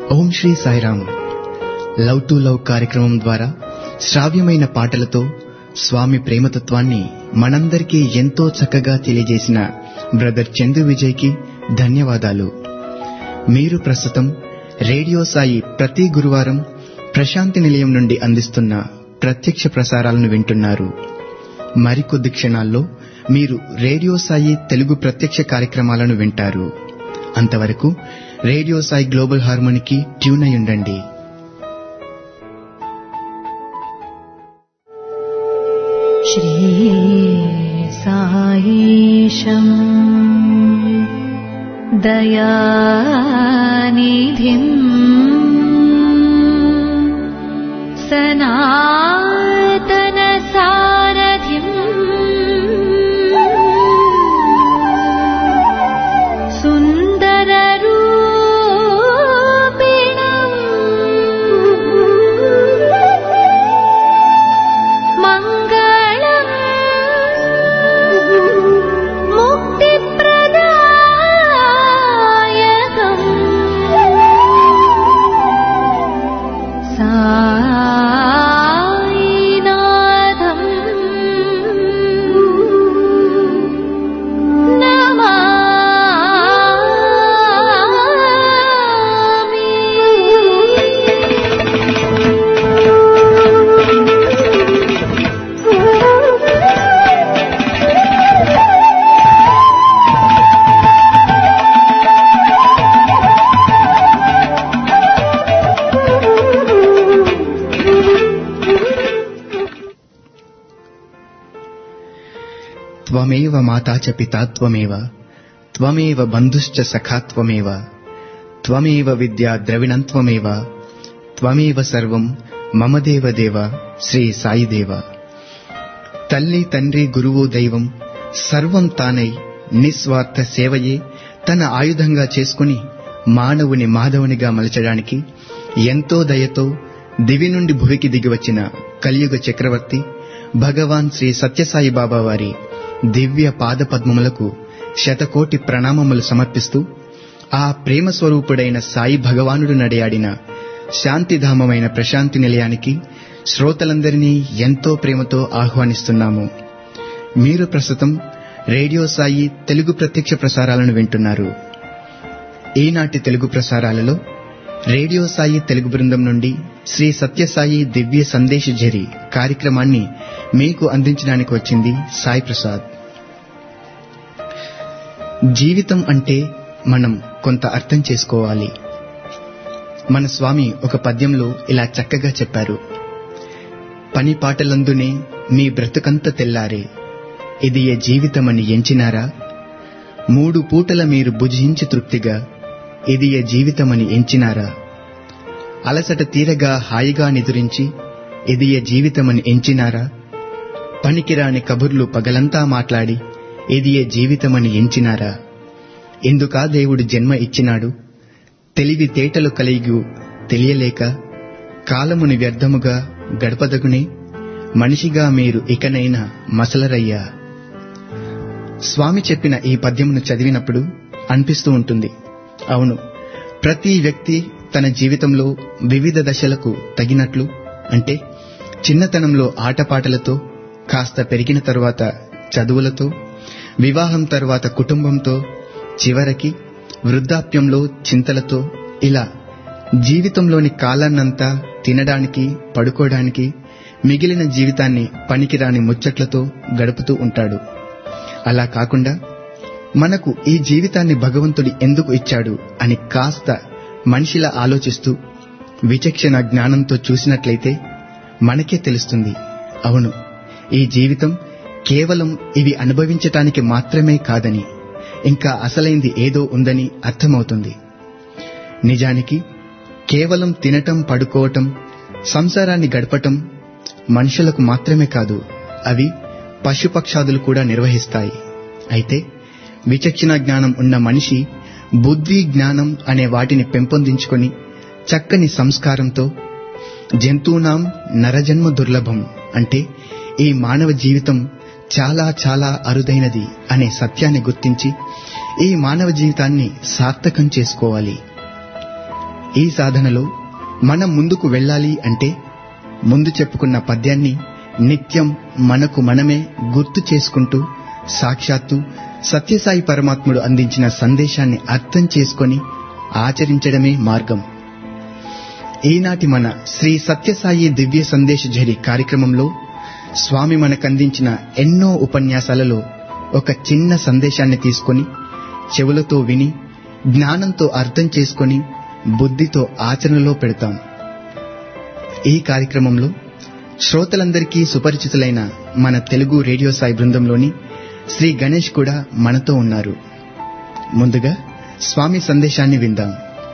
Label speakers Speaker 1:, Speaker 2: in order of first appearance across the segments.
Speaker 1: Om Sri Sairam love to love కార్యక్రమం ద్వారా శ్రావ్యమైన పాటలతో స్వామి ప్రేమతత్వాన్ని మనందరికీ ఎంతో చక్కగా తెలియజేసిన బ్రదర్ చందు విజయ్కి ధన్యవాదాలు మీరు ప్రస్తుతం రేడియో సాయి ప్రతి గురువారం ప్రశాంతి నిలయం నుండి అందిస్తున్న ప్రత్యక్ష ప్రసారాలను వింటున్నారు మరికొద్ది క్షణాల్లో మీరు రేడియో సాయి తెలుగు ప్రత్యక్ష కార్యక్రమాలను వింటారు అంతవరకు రేడియో సాయి గ్లోబల్ హార్మోనికి ట్యూన్ అయి ఉండండి
Speaker 2: श्रीसायीशम् दयानिधिम् सनातनसारथिम् सुन्दररूपिणम् मङ्गलम् मुक्तिप्रदायकम् सायिनाथम्
Speaker 1: త్వమేవ మాతా చ పితా త్వమేవ త్వమేవ బంధుశ్చ సఖా త్వమేవ త్వమేవ విద్యా ద్రవిణం త్వమేవ త్వమేవ సర్వం మమ దేవ దేవ శ్రీ సాయి దేవ తల్లి తండ్రి గురువు దైవం సర్వం తానై నిస్వార్థ సేవయే తన ఆయుధంగా చేసుకుని మానవుని మాధవునిగా మలచడానికి ఎంతో దయతో దివి నుండి భువికి దిగివచ్చిన కలియుగ చక్రవర్తి భగవాన్ శ్రీ సత్యసాయి బాబా వారి దివ్య పాదపద్మములకు శతకోటి ప్రణామములు సమర్పిస్తూ ఆ ప్రేమ స్వరూపుడైన సాయి భగవానుడు నడయాడిన శాంతిధామమైన ప్రశాంతి నిలయానికి శ్రోతలందరినీ ఎంతో ప్రేమతో ఆహ్వానిస్తున్నాము మీరు ప్రస్తుతం రేడియో సాయి తెలుగు ప్రత్యక్ష ప్రసారాలను వింటున్నారు ఈనాటి తెలుగు ప్రసారాలలో రేడియో సాయి తెలుగు బృందం నుండి శ్రీ సత్యసాయి దివ్య సందేశ జరి కార్యక్రమాన్ని మీకు అందించడానికి వచ్చింది సాయి ప్రసాద్ జీవితం అంటే మనం కొంత అర్థం చేసుకోవాలి మన స్వామి ఒక పద్యంలో ఇలా చక్కగా చెప్పారు పని పాటలందునే మీ బ్రతుకంత తెల్లారే ఇది ఏ జీవితమని ఎంచినారా మూడు పూటల మీరు భుజించి తృప్తిగా ఇది ఏ జీవితమని ఎంచినారా అలసట తీరగా హాయిగా నిదురించి ఇది ఏ జీవితమని ఎంచినారా పనికిరాని కబుర్లు పగలంతా మాట్లాడి ఇది ఏ జీవితమని ఎంచినారా ఎందుకా దేవుడు జన్మ ఇచ్చినాడు తెలివి తేటలు కలిగి తెలియలేక కాలముని వ్యర్థముగా గడపదగునే మనిషిగా మీరు ఇకనైనా మసలరయ్యా స్వామి చెప్పిన ఈ పద్యమును చదివినప్పుడు అనిపిస్తూ ఉంటుంది అవును ప్రతి వ్యక్తి తన జీవితంలో వివిధ దశలకు తగినట్లు అంటే చిన్నతనంలో ఆటపాటలతో కాస్త పెరిగిన తరువాత చదువులతో వివాహం తర్వాత కుటుంబంతో చివరికి వృద్ధాప్యంలో చింతలతో ఇలా జీవితంలోని కాలాన్నంతా తినడానికి పడుకోవడానికి మిగిలిన జీవితాన్ని పనికిరాని ముచ్చట్లతో గడుపుతూ ఉంటాడు అలా కాకుండా మనకు ఈ జీవితాన్ని భగవంతుడి ఎందుకు ఇచ్చాడు అని కాస్త మనిషిలా ఆలోచిస్తూ విచక్షణ జ్ఞానంతో చూసినట్లయితే మనకే తెలుస్తుంది అవును ఈ జీవితం కేవలం ఇవి అనుభవించటానికి మాత్రమే కాదని ఇంకా అసలైంది ఏదో ఉందని అర్థమవుతుంది నిజానికి కేవలం తినటం పడుకోవటం సంసారాన్ని గడపటం మనుషులకు మాత్రమే కాదు అవి పశుపక్షాదులు కూడా నిర్వహిస్తాయి అయితే విచక్షణ జ్ఞానం ఉన్న మనిషి బుద్ధి జ్ఞానం అనే వాటిని పెంపొందించుకొని చక్కని సంస్కారంతో జంతువునాం నరజన్మ దుర్లభం అంటే ఈ మానవ జీవితం చాలా చాలా అరుదైనది అనే సత్యాన్ని గుర్తించి ఈ మానవ జీవితాన్ని సార్థకం చేసుకోవాలి ఈ సాధనలో మనం ముందుకు వెళ్ళాలి అంటే ముందు చెప్పుకున్న పద్యాన్ని నిత్యం మనకు మనమే గుర్తు చేసుకుంటూ సాక్షాత్తు సత్యసాయి పరమాత్ముడు అందించిన సందేశాన్ని అర్థం చేసుకొని ఆచరించడమే మార్గం ఈనాటి మన శ్రీ సత్యసాయి దివ్య సందేశ ఝరి కార్యక్రమంలో స్వామి మనకందించిన ఎన్నో ఉపన్యాసాలలో ఒక చిన్న సందేశాన్ని తీసుకొని చెవులతో విని జ్ఞానంతో అర్థం చేసుకొని బుద్ధితో ఆచరణలో పెడతాం ఈ కార్యక్రమంలో శ్రోతలందరికీ సుపరిచితులైన మన తెలుగు రేడియో సాయి బృందంలోని శ్రీ గణేష్ కూడా మనతో ఉన్నారు ముందుగా స్వామి సందేశాన్ని విందాం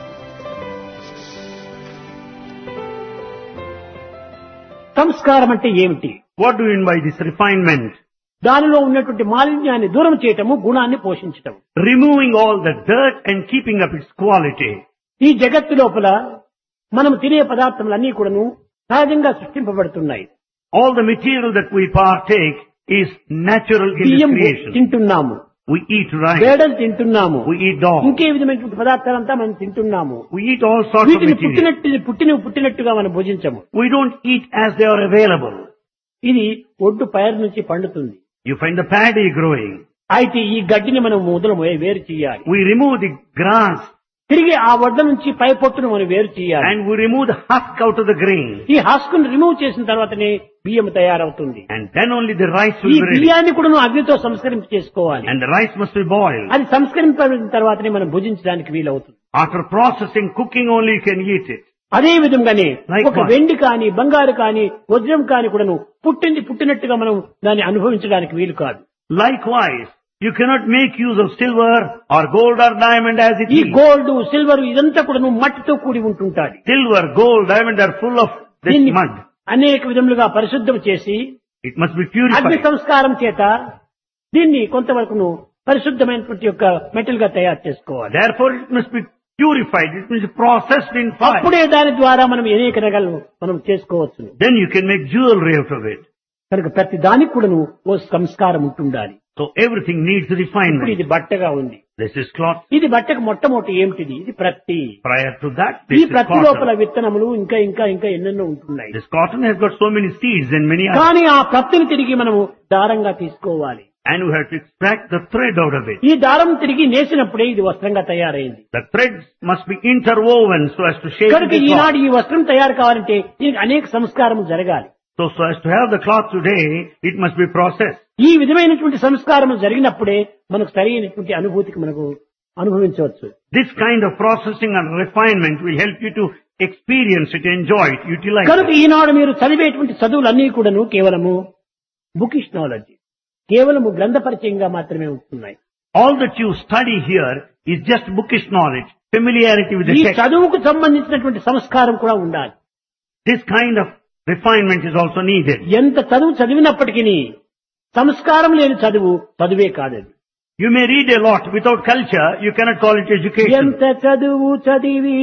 Speaker 3: సంస్కారం అంటే ఏమిటి
Speaker 4: What do you mean by this refinement?
Speaker 3: దానిలో ఉన్నటువంటి మాలిన్యాన్ని దూరం చేయటము గుణాన్ని పోషించటం
Speaker 4: Removing all the dirt and keeping up its quality.
Speaker 3: ఈ జగత్తు లోపల మనం తినే పదార్థములన్నీ కూడాను సహజంగా సృష్టింపబడుతున్నాయి
Speaker 4: All the material that we partake is natural in
Speaker 3: బియ్యం
Speaker 4: its creation.
Speaker 3: తింటున్నాము
Speaker 4: We eat rice,
Speaker 3: వేడలు తింటున్నాము
Speaker 4: we eat dog,
Speaker 3: ఇంకే విధమైనటువంటి పదార్థాలంతా మనం తింటున్నాము
Speaker 4: we eat all sorts of
Speaker 3: వీటిని
Speaker 4: material.
Speaker 3: పుట్టినట్టు పుట్టిన పుట్టినట్టుగా మనం భుజించము
Speaker 4: We don't eat as they are available.
Speaker 3: ఇది ఒడ్డు పైరు నుంచి పండుతుంది
Speaker 4: You find the paddy growing.
Speaker 3: అయితే ఈ గడ్డిని మనం మొదలు వేరు చేయాలి
Speaker 4: We remove the grass
Speaker 3: తిరిగి ఆ వడ్డ నుంచి పై పొట్టును మనం వేరు చేయాలి
Speaker 4: and we remove the husk out of the grain.
Speaker 3: ఈ హస్కును రిమూవ్ చేసిన తర్వాతనే బియ్యం తయారవుతుంది
Speaker 4: And then only the rice
Speaker 3: ఈ
Speaker 4: will be ready.
Speaker 3: బియ్యాన్ని కూడా నువ్వు అగ్నితో సంస్కరింప చేసుకోవాలి
Speaker 4: And the rice must be boiled.
Speaker 3: అది సంస్కరింపబడిన తర్వాతనే మనం భుజించడానికి వీలవుతుంది
Speaker 4: After processing, cooking only you can eat it.
Speaker 3: అదే విధంగానే
Speaker 4: Likewise.
Speaker 3: ఒక వెండి కాని బంగారు కాని వజ్రం కాని కూడాను పుట్టింది పుట్టినట్టుగా మనం దాన్ని అనుభవించడానికి వీలు కాదు
Speaker 4: Likewise, you cannot make use of silver or gold or diamond as it
Speaker 3: ఈ
Speaker 4: is.
Speaker 3: గోల్డ్ సిల్వర్ ఇదంతా కూడాను మట్టితో కూడి ఉంటుంటాది
Speaker 4: Silver, gold, diamond are full of this
Speaker 3: దీన్ని
Speaker 4: mud.
Speaker 3: అనేక విధములుగా పరిశుద్ధం చేసి
Speaker 4: It must be
Speaker 3: అగ్ని
Speaker 4: purified.
Speaker 3: సంస్కారం చేత దీన్ని కొంతవరకును పరిశుద్ధమైనటువంటి యొక్క మెటల్ గా తయారు చేసుకోవాలి
Speaker 4: Therefore, it must be purified. It must be processed in fire.
Speaker 3: అప్పుడే దాని ద్వారా మనం అనేక రకాలు మనం చేసుకోవచ్చు
Speaker 4: Then you can make jewelry out of it.
Speaker 3: కనుక ప్రతి దానికి కూడాను ఓ సంస్కారం ఉంటుండాలి
Speaker 4: So everything needs
Speaker 3: ఇప్పుడు
Speaker 4: refinement.
Speaker 3: ఇది బట్టగా ఉంది
Speaker 4: This is cloth.
Speaker 3: ఇది బట్టకు మొట్టమొదటి ఏమిటిది ఇది ప్రత్తి
Speaker 4: Prior to that,
Speaker 3: ఈ
Speaker 4: this is
Speaker 3: ప్రతి లోపల
Speaker 4: cotton.
Speaker 3: విత్తనములు ఇంకా ఇంకా ఇంకా ఎన్నెన్నో ఉంటున్నాయి
Speaker 4: This cotton has got so many seeds and many others.
Speaker 3: కానీ ఆ ప్రత్తిని తిరిగి మనము దారంగా తీసుకోవాలి
Speaker 4: And we have to extract the thread out of it.
Speaker 3: ఈ దారం తిరిగి నేసినప్పుడే ఇది వస్త్రంగా తయారైంది
Speaker 4: The threads must be interwoven so as to shape
Speaker 3: కనుక
Speaker 4: the cloth.
Speaker 3: ఈనాడు ఈ వస్త్రం తయారు కావాలంటే దీనికి అనేక సంస్కారం జరగాలి
Speaker 4: So, so as to have the cloth today, it must be processed.
Speaker 3: ఈ విధమైనటువంటి సంస్కారం జరిగినప్పుడే మనకు సరైనటువంటి అనుభూతికి మనకు అనుభవించవచ్చు
Speaker 4: This kind of processing and refinement will help you to experience it, enjoy it, utilize
Speaker 3: కనుక
Speaker 4: it.
Speaker 3: ఈనాడు మీరు చదివేటువంటి చదువులన్నీ కూడాను కేవలము బుకిష్ నాలెడ్జ్ కేవలము గ్రంథ పరిచయంగా మాత్రమే ఉంటున్నాయి
Speaker 4: All that you study here is just bookish knowledge, familiarity with the
Speaker 3: ఈ
Speaker 4: text.
Speaker 3: చదువుకు సంబంధించినటువంటి సంస్కారం కూడా ఉండాలి
Speaker 4: This kind of refinement is also needed.
Speaker 3: ఎంత చదువు చదివినప్పటికీ సంస్కారం లేని చదువు చదువే కాదది
Speaker 4: You may read a lot without culture, you cannot call it education.
Speaker 3: ఎంత చదువు చదివి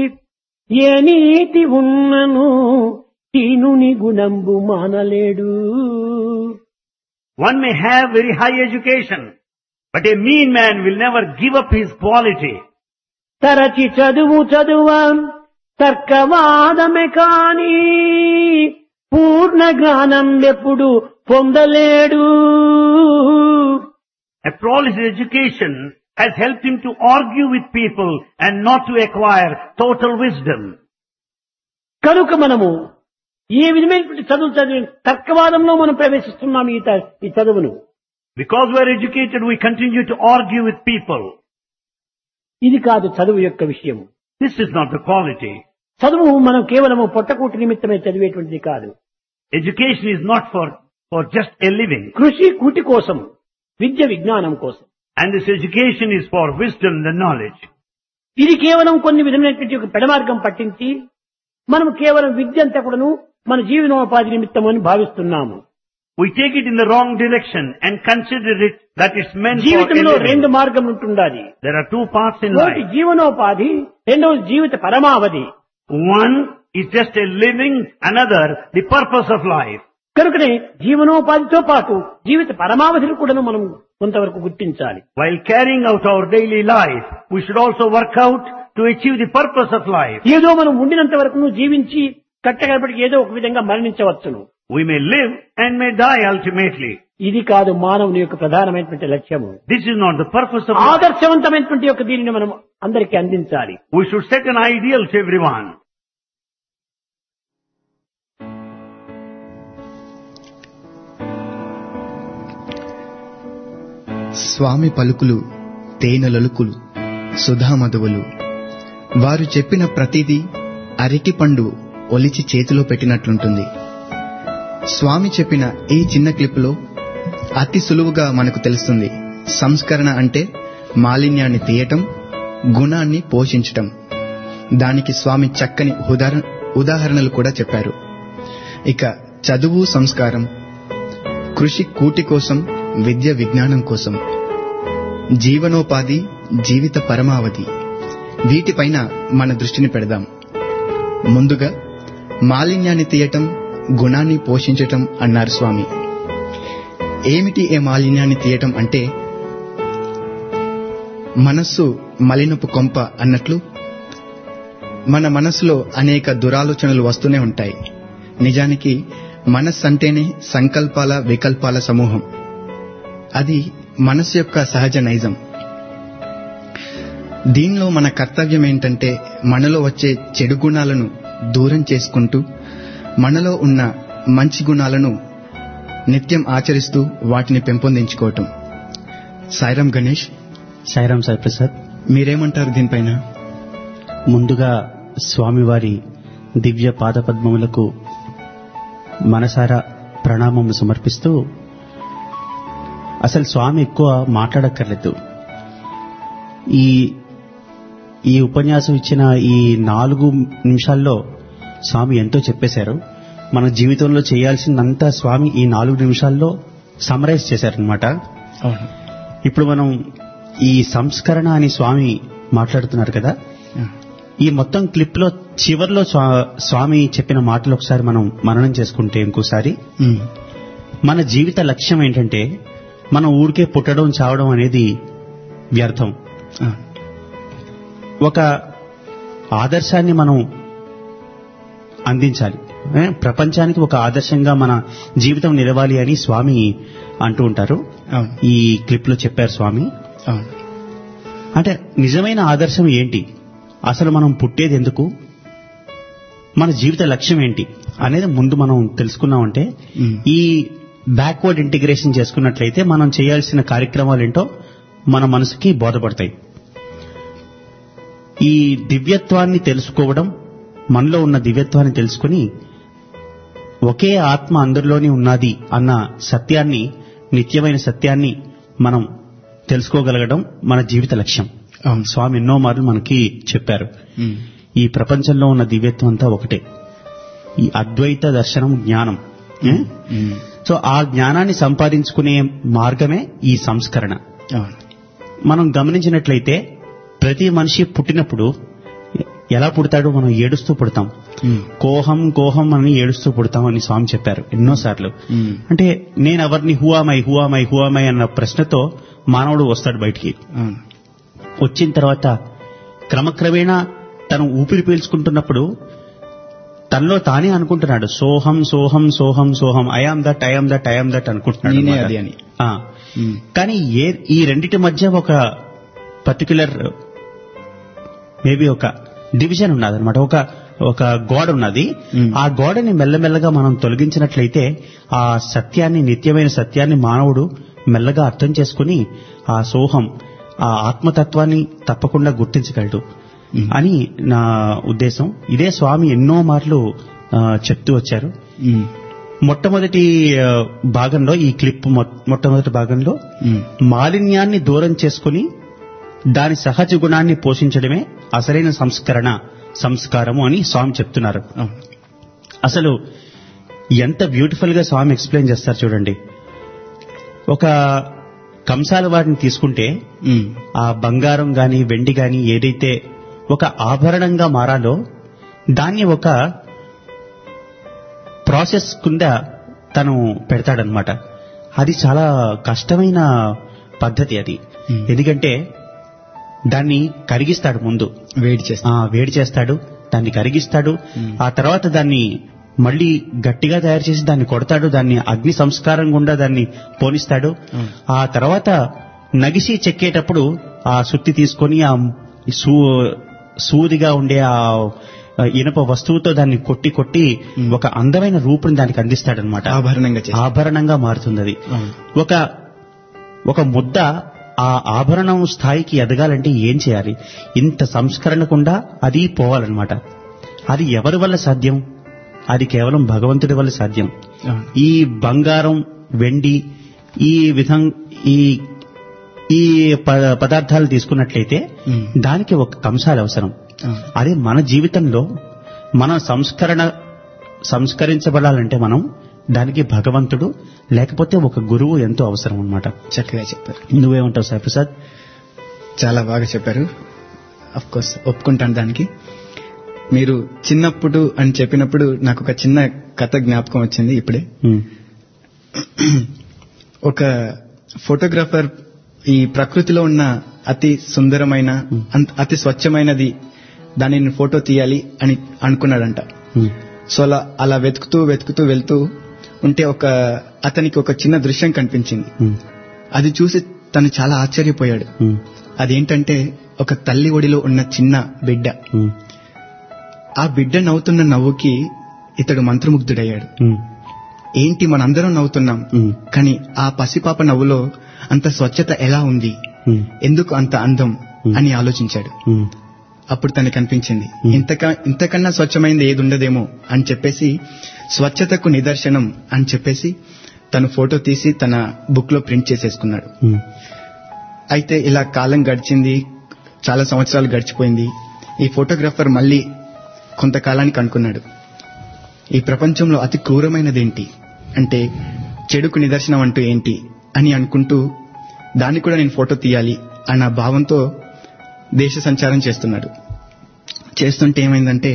Speaker 3: ఏ నీతి ఉన్నను తీనుని గుణంబు మానలేడు
Speaker 4: One may have very high education, but a mean man will never give up his quality.
Speaker 3: తరచి చదువు చదువా తర్కవాదమే కాని పూర్ణ జ్ఞానం ఎప్పుడు పొందలేడు
Speaker 4: After all, his education has helped him to argue with people and not to acquire total wisdom.
Speaker 3: కనుక మనము ఏ విధమైనటువంటి చదువు చదివి తర్కవాదంలో మనం ప్రవేశిస్తున్నాం ఈ త- ఈ చదువును
Speaker 4: Because we are educated, we continue to argue with people.
Speaker 3: ఇది కాదు చదువు యొక్క విషయం
Speaker 4: This is not the quality.
Speaker 3: చదువు మనం కేవలము పొట్టకూటి నిమిత్తమే చదివేటువంటిది కాదు
Speaker 4: Education is not for, for just a living.
Speaker 3: కృషి కూటి కోసం విద్య విజ్ఞానం కోసం
Speaker 4: And this education is for wisdom and knowledge.
Speaker 3: ఇది కేవలం కొన్ని విధమైనటువంటి ఒక పెడమార్గం పట్టించి మనం కేవలం విద్య అంతా కూడాను మన జీవనోపాధి నిమిత్తం అని భావిస్తున్నాము
Speaker 4: We take it in the wrong direction and consider it that it's meant for a
Speaker 3: జీవితంలో రెండు
Speaker 4: living.
Speaker 3: మార్గం ఉంటుండాలి
Speaker 4: There are two paths in
Speaker 3: ఒకటి
Speaker 4: life.
Speaker 3: జీవనోపాధి రెండవది జీవిత పరమావధి
Speaker 4: One is just a living, another the purpose of life.
Speaker 3: కనుకనే జీవనోపాధితో పాటు జీవిత పరమావధిని కూడా మనం కొంతవరకు గుర్తించాలి
Speaker 4: While carrying out our daily life, we should also work out to achieve the purpose of life.
Speaker 3: ఏదో మనం ఉండినంత వరకు నువ్వు జీవించి కట్టగడపటికి ఏదో ఒక విధంగా మరణించవచ్చును
Speaker 4: We may live and may die ultimately.
Speaker 3: ఇది కాదు మానవుని యొక్క ప్రధానమైనటువంటి లక్ష్యము
Speaker 4: This is not the purpose of life.
Speaker 3: ఆదర్శవంతమైనటువంటి యొక్క దీనిని మనం అందరికీ అందించాలి
Speaker 4: We should set an ideal to everyone.
Speaker 1: స్వామి పలుకులు తేనెలొలుకులు సుధామధువులు వారు చెప్పిన ప్రతిదీ అరటిపండు ఒలిచి చేతిలో పెట్టినట్లుంటుంది స్వామి చెప్పిన ఈ చిన్న క్లిప్లో అతి సులువుగా మనకు తెలుస్తుంది సంస్కరణ అంటే మాలిన్యాన్ని తీయటం గుణాన్ని పోషించటం దానికి స్వామి చక్కని ఉదాహరణ ఉదాహరణలు కూడా చెప్పారు ఇక చదువు సంస్కారం కృషి కూటి కోసం విద్య విజ్ఞానం కోసం జీవనోపాధి జీవిత పరమావధి వీటిపైన మన దృష్టిని పెడదాం ముందుగా మాలిన్యాన్ని తీయటం గుణాన్ని పోషించటం అన్నారు స్వామి ఏమిటి ఏ మాలిన్యాన్ని తీయటం అంటే మనస్సు మలినపు కొంప అన్నట్లు మన మనస్సులో అనేక దురాలోచనలు వస్తూనే ఉంటాయి నిజానికి మనస్సు అంటేనే సంకల్పాల వికల్పాల సమూహం అది మనస్సు యొక్క సహజ నైజం దీనిలో మన కర్తవ్యం ఏంటంటే మనలో వచ్చే చెడు గుణాలను దూరం చేసుకుంటూ మనలో ఉన్న మంచి గుణాలను నిత్యం ఆచరిస్తూ వాటిని పెంపొందించుకోవటం సాయిరాం గణేష్
Speaker 5: సాయిరాం సాయి ప్రసాద్
Speaker 1: మీరేమంటారు దీనిపైన
Speaker 5: ముందుగా స్వామివారి దివ్య పాదపద్మములకు మనసారా ప్రణామం సమర్పిస్తూ అసలు స్వామి ఎక్కువ మాట్లాడక్కర్లేదు ఈ ఈ ఉపన్యాసం ఇచ్చిన ఈ నాలుగు నిమిషాల్లో స్వామి ఎంతో చెప్పేశారు మన జీవితంలో చేయాల్సిందంతా స్వామి ఈ నాలుగు నిమిషాల్లో సమరైజ్ చేశారనమాట
Speaker 1: అవును
Speaker 5: ఇప్పుడు మనం ఈ సంస్కరణ అని స్వామి మాట్లాడుతున్నారు కదా ఈ మొత్తం క్లిప్ లో చివర్లో స్వా- స్వామి చెప్పిన మాటలు ఒకసారి మనం మననం చేసుకుంటే ఇంకోసారి
Speaker 1: ఉమ్.
Speaker 5: మన జీవిత లక్ష్యం ఏంటంటే మనం ఊరికే పుట్టడం చావడం అనేది వ్యర్థం
Speaker 1: ఆ.
Speaker 5: ఒక ఆదర్శాన్ని మనం అందించాలి ఏ? ప్రపంచానికి ఒక ఆదర్శంగా మన జీవితం నిలవాలి అని స్వామి అంటూ ఉంటారు
Speaker 1: అవును
Speaker 5: ఈ క్లిప్ లో చెప్పారు స్వామి
Speaker 1: అవును
Speaker 5: అంటే నిజమైన ఆదర్శం ఏంటి అసలు మనం పుట్టేది ఎందుకు మన జీవిత లక్ష్యం ఏంటి అనేది ముందు మనం తెలుసుకున్నామంటే
Speaker 1: ఉమ్.
Speaker 5: ఈ బ్యాక్వర్డ్ ఇంటిగ్రేషన్ చేసుకున్నట్లయితే మనం చేయాల్సిన కార్యక్రమాలు ఏంటో మన మనసుకి బోధపడతాయి ఈ దివ్యత్వాన్ని తెలుసుకోవడం మనలో ఉన్న దివ్యత్వాన్ని తెలుసుకుని ఒకే ఆత్మ అందరిలోని ఉన్నది అన్న సత్యాన్ని నిత్యమైన సత్యాన్ని మనం తెలుసుకోగలగడం మన జీవిత లక్ష్యం
Speaker 1: అవును
Speaker 5: స్వామి ఎన్నో మార్లు మనకి చెప్పారు
Speaker 1: ఉమ్.
Speaker 5: ఈ ప్రపంచంలో ఉన్న దివ్యత్వం అంతా ఒకటే ఈ అద్వైత దర్శనం జ్ఞానం ఏ?
Speaker 1: ఉమ్.
Speaker 5: సో ఆ జ్ఞానాన్ని సంపాదించుకునే మార్గమే ఈ సంస్కరణ
Speaker 1: అవును
Speaker 5: మనం గమనించినట్లయితే ప్రతి మనిషి పుట్టినప్పుడు ఎలా పుడతాడో మనం ఏడుస్తూ పుడతాం
Speaker 1: ఉమ్.
Speaker 5: కోహం కోహం అని ఏడుస్తూ పుడతాం అని స్వామి చెప్పారు ఎన్నోసార్లు
Speaker 1: ఉమ్.
Speaker 5: అంటే నేను ఎవరిని హువామై హువామై హువామై అన్న ప్రశ్నతో మానవుడు వస్తాడు బయటికి
Speaker 1: అవును
Speaker 5: వచ్చిన తర్వాత క్రమక్రమేణా తను ఊపిరి పీల్చుకుంటున్నప్పుడు తనలో తానే అనుకుంటున్నాడు సోహం సోహం సోహం సోహం I am that I am that I am that అనుకుంటున్నాడు
Speaker 1: నేనే
Speaker 5: అన్నమాట.
Speaker 1: అది అని.
Speaker 5: ఆ.
Speaker 1: ఉమ్.
Speaker 5: కానీ ఏ ఈ రెండిటి మధ్య ఒక పర్టికులర్ మేబీ ఒక డివిజన్ ఉన్నది అనమాట ఒక ఒక గోడ ఉన్నది
Speaker 1: Hmm.
Speaker 5: ఆ గోడని మెల్లమెల్లగా మనం తొలగించినట్లయితే ఆ సత్యాన్ని నిత్యమైన సత్యాన్ని మానవుడు మెల్లగా అర్థం చేసుకుని ఆ సోహం ఆ ఆత్మతత్వాన్ని తప్పకుండా గుర్తించగలడు
Speaker 1: Hmm.
Speaker 5: అని నా ఉద్దేశం ఇదే స్వామి ఎన్నో మార్లు ఆ, చెప్తూ వచ్చారు
Speaker 1: ఉమ్.
Speaker 5: మొట్టమొదటి ఆ, భాగంలో ఈ క్లిప్ మొ- మొట్టమొదటి భాగంలో
Speaker 1: ఉమ్.
Speaker 5: మాలిన్యాన్ని దూరం చేసుకుని దాని సహజ గుణాన్ని పోషించడమే అసలైన సంస్కరణ సంస్కారము అని స్వామి చెప్తున్నారు
Speaker 1: అవును
Speaker 5: అసలు ఎంత బ్యూటిఫుల్ గా స్వామి ఎక్స్ప్లెయిన్ చేస్తారు చూడండి ఒక కంసాల వాటిని తీసుకుంటే
Speaker 1: ఉమ్.
Speaker 5: ఆ బంగారం గాని వెండి గాని ఏదైతే ఒక ఆభరణంగా మారాలో దాన్ని ఒక ప్రాసెస్ కింద తను పెడతాడనమాట అది చాలా కష్టమైన పద్ధతి అది
Speaker 1: Hmm.
Speaker 5: ఎందుకంటే దాన్ని కరిగిస్తాడు ముందు
Speaker 1: వేడి చేస్తా
Speaker 5: ఆ వేడి చేస్తాడు దాన్ని కరిగిస్తాడు ఆ తర్వాత దాన్ని మళ్ళీ గట్టిగా తయారు చేసి దాన్ని కొడతాడు దాన్ని అగ్ని సంస్కారం గుండా దాన్ని పోనిస్తాడు ఆ తర్వాత నగిసి చెక్కేటప్పుడు ఆ సుత్తి తీసుకొని ఆ సూ సూదిగా ఉండే ఆ ఇనుప వస్తువుతో దాన్ని కొట్టి కొట్టి ఒక అందమైన రూపుని దానికి అందిస్తాడనమాట
Speaker 1: ఆభరణంగా చేస్తా
Speaker 5: ఆభరణంగా మారుతుంది అది
Speaker 1: అవును.
Speaker 5: ఒక ఒక ముద్ద ఆ ఆభరణం స్థాయికి ఎదగాలంటే ఏం చేయాలి ఇంత సంస్కరణకుండా అది పోవాలన్నమాట అది ఎవరి వల్ల సాధ్యం అది కేవలం భగవంతుడి వల్ల సాధ్యం
Speaker 1: అవును.
Speaker 5: ఈ బంగారం వెండి ఈ విధం ఈ ఈ ప- పదార్థాలు తీసుకున్నట్లయితే
Speaker 1: ఉమ్.
Speaker 5: దానికి ఒక కంసాలు అవసరం
Speaker 1: అవును.
Speaker 5: అదే మన జీవితంలో మన సంస్కరణ సంస్కరించబడాలంటే మనం దానికి భగవంతుడు లేకపోతే ఒక గురువు ఎంతో అవసరం అన్నమాట
Speaker 1: చక్కగా చెప్పారు
Speaker 5: నువ్వేమంటావు సాయి ప్రసాద్
Speaker 1: చాలా బాగా చెప్పారు అఫ్ కోర్స్ ఒప్పుకుంటాను దానికి మీరు చిన్నప్పుడు అని చెప్పినప్పుడు నాకు ఒక చిన్న కథ జ్ఞాపకం వచ్చింది ఇప్పుడే
Speaker 5: ఉమ్,
Speaker 1: ఒక ఫోటోగ్రాఫర్ ఈ ప్రకృతిలో ఉన్న అతి సుందరమైన అంత- అతి స్వచ్ఛమైనది దానిని ఫోటో తీయాలి అని అనుకున్నాడంట
Speaker 5: ఉమ్,
Speaker 1: సో అలా అలా వెతుకుతూ వెతుకుతూ వెళ్తూ ఉంటే ఒక అతనికి ఒక చిన్న దృశ్యం కనిపించింది
Speaker 5: ఉమ్,
Speaker 1: అది చూసి తను చాలా ఆశ్చర్యపోయాడు
Speaker 5: ఉమ్,
Speaker 1: అదేంటంటే ఒక తల్లి ఒడిలో ఉన్న చిన్న బిడ్డ
Speaker 5: ఉమ్,
Speaker 1: ఆ బిడ్డ నవ్వుతున్న నవ్వుకి ఇతడు మంత్రముగ్ధుడయ్యాడు
Speaker 5: ఉమ్,
Speaker 1: ఏంటి మనందరం నవ్వుతున్నాం
Speaker 5: ఉమ్,
Speaker 1: కానీ ఆ పసిపాప నవ్వులో అంత స్వచ్ఛత ఎలా ఉంది
Speaker 5: ఉమ్,
Speaker 1: ఎందుకు అంత అందం అని ఆలోచించాడు
Speaker 5: ఉమ్,
Speaker 1: అప్పుడు తనకు అనిపించింది ఇంతక ఇంతకన్నా స్వచ్ఛమైనది ఏది ఉండదేమో అని చెప్పేసి స్వచ్ఛతకు నిదర్శనం అని చెప్పేసి తను ఫోటో తీసి తన బుక్ లో ప్రింట్ చేసేసుకున్నాడు
Speaker 5: ఉమ్,
Speaker 1: అయితే ఇలా కాలం గడిచింది చాలా సంవత్సరాలు గడిచిపోయింది ఈ ఫోటోగ్రాఫర్ మళ్ళీ కొంతకాలానికి అనుకున్నాడు ఈ ప్రపంచంలో అతి క్రూరమైనదేంటి అంటే చెడుకు నిదర్శనం అంటూ ఏంటి అని అనుకుంటూ దాన్ని కూడా నేను ఫోటో తీయాలి అన్న భావంతో దేశ సంచారం చేస్తున్నాడు చేస్తుంటే ఏమైందంటే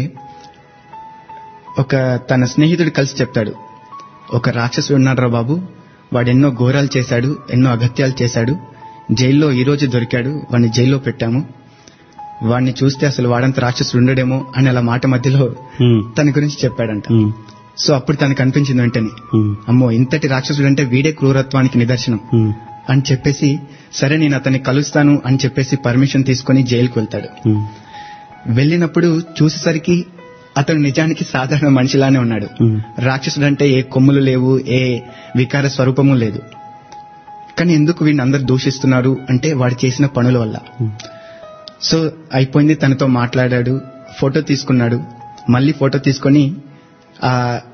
Speaker 1: ఒక తన స్నేహితుడు కలిసి చెప్తాడు ఒక రాక్షసుడు ఉన్నాడురా బాబు వాడు ఎన్నో ఘోరాలు చేశాడు ఎన్నో అగత్యాలు చేశాడు జైల్లో ఈ రోజు దొరికాడు వాడిని జైల్లో పెట్టాము వాడిని చూస్తే అసలు వాడంత రాక్షసుడు ఉండడేమో అని అలా మాట మధ్యలో
Speaker 5: ఉమ్,
Speaker 1: తన గురించి చెప్పాడంట
Speaker 5: ఉమ్,
Speaker 1: సో అప్పుడు తనకు అనిపించింది వెంటనే
Speaker 5: ఉమ్,
Speaker 1: అమ్మో ఇంతటి రాక్షసుడు అంటే వీడే క్రూరత్వానికి నిదర్శనం
Speaker 5: ఉమ్,
Speaker 1: అని చెప్పేసి సరే నేను అతన్ని కలుస్తాను అని చెప్పేసి పర్మిషన్ తీసుకొని జైలుకు వెళ్తాడు
Speaker 5: ఉమ్,
Speaker 1: వెళ్ళినప్పుడు చూసేసరికి అతను నిజానికి సాధారణ మనిషిలానే ఉన్నాడు
Speaker 5: ఉమ్,
Speaker 1: రాక్షసుడు అంటే ఏ కొమ్ములు లేవు ఏ వికార స్వరూపము లేదు కానీ ఎందుకు వీడిని అందరు దూషిస్తున్నారు అంటే వాడు చేసిన పనుల వల్ల
Speaker 5: ఉమ్,
Speaker 1: సో అయిపోయింది తనతో మాట్లాడాడు ఫోటో తీసుకున్నాడు మళ్ళీ ఫోటో తీసుకొని ఆ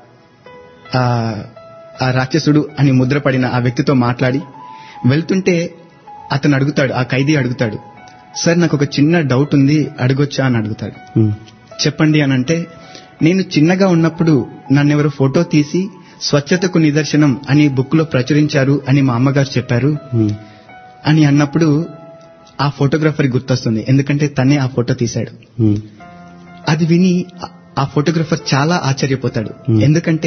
Speaker 1: ఆ- ఆ రాక్షసుడు అని ముద్రపడిన ఆ వ్యక్తితో మాట్లాడి వెళ్తుంటే అతను అడుగుతాడు ఆ ఖైదీ అడుగుతాడు సార్ నాకు ఒక చిన్న డౌట్ ఉంది అడగొచ్చా అని అడుగుతాడు
Speaker 5: ఉమ్,
Speaker 1: చెప్పండి అని అంటే నేను చిన్నగా ఉన్నప్పుడు నన్నెవరు ఫోటో తీసి స్వచ్ఛతకు నిదర్శనం అని బుక్ లో ప్రచురించారు అని మా అమ్మగారు చెప్పారు
Speaker 5: ఉమ్,
Speaker 1: అని అన్నప్పుడు ఆ ఫోటోగ్రాఫర్ గుర్తొస్తుంది ఎందుకంటే తనే ఆ ఫోటో తీశాడు
Speaker 5: ఉమ్,
Speaker 1: అది విని ఆ- ఆ ఫోటోగ్రాఫర్ చాలా ఆశ్చర్యపోతాడు
Speaker 5: Hmm.
Speaker 1: ఎందుకంటే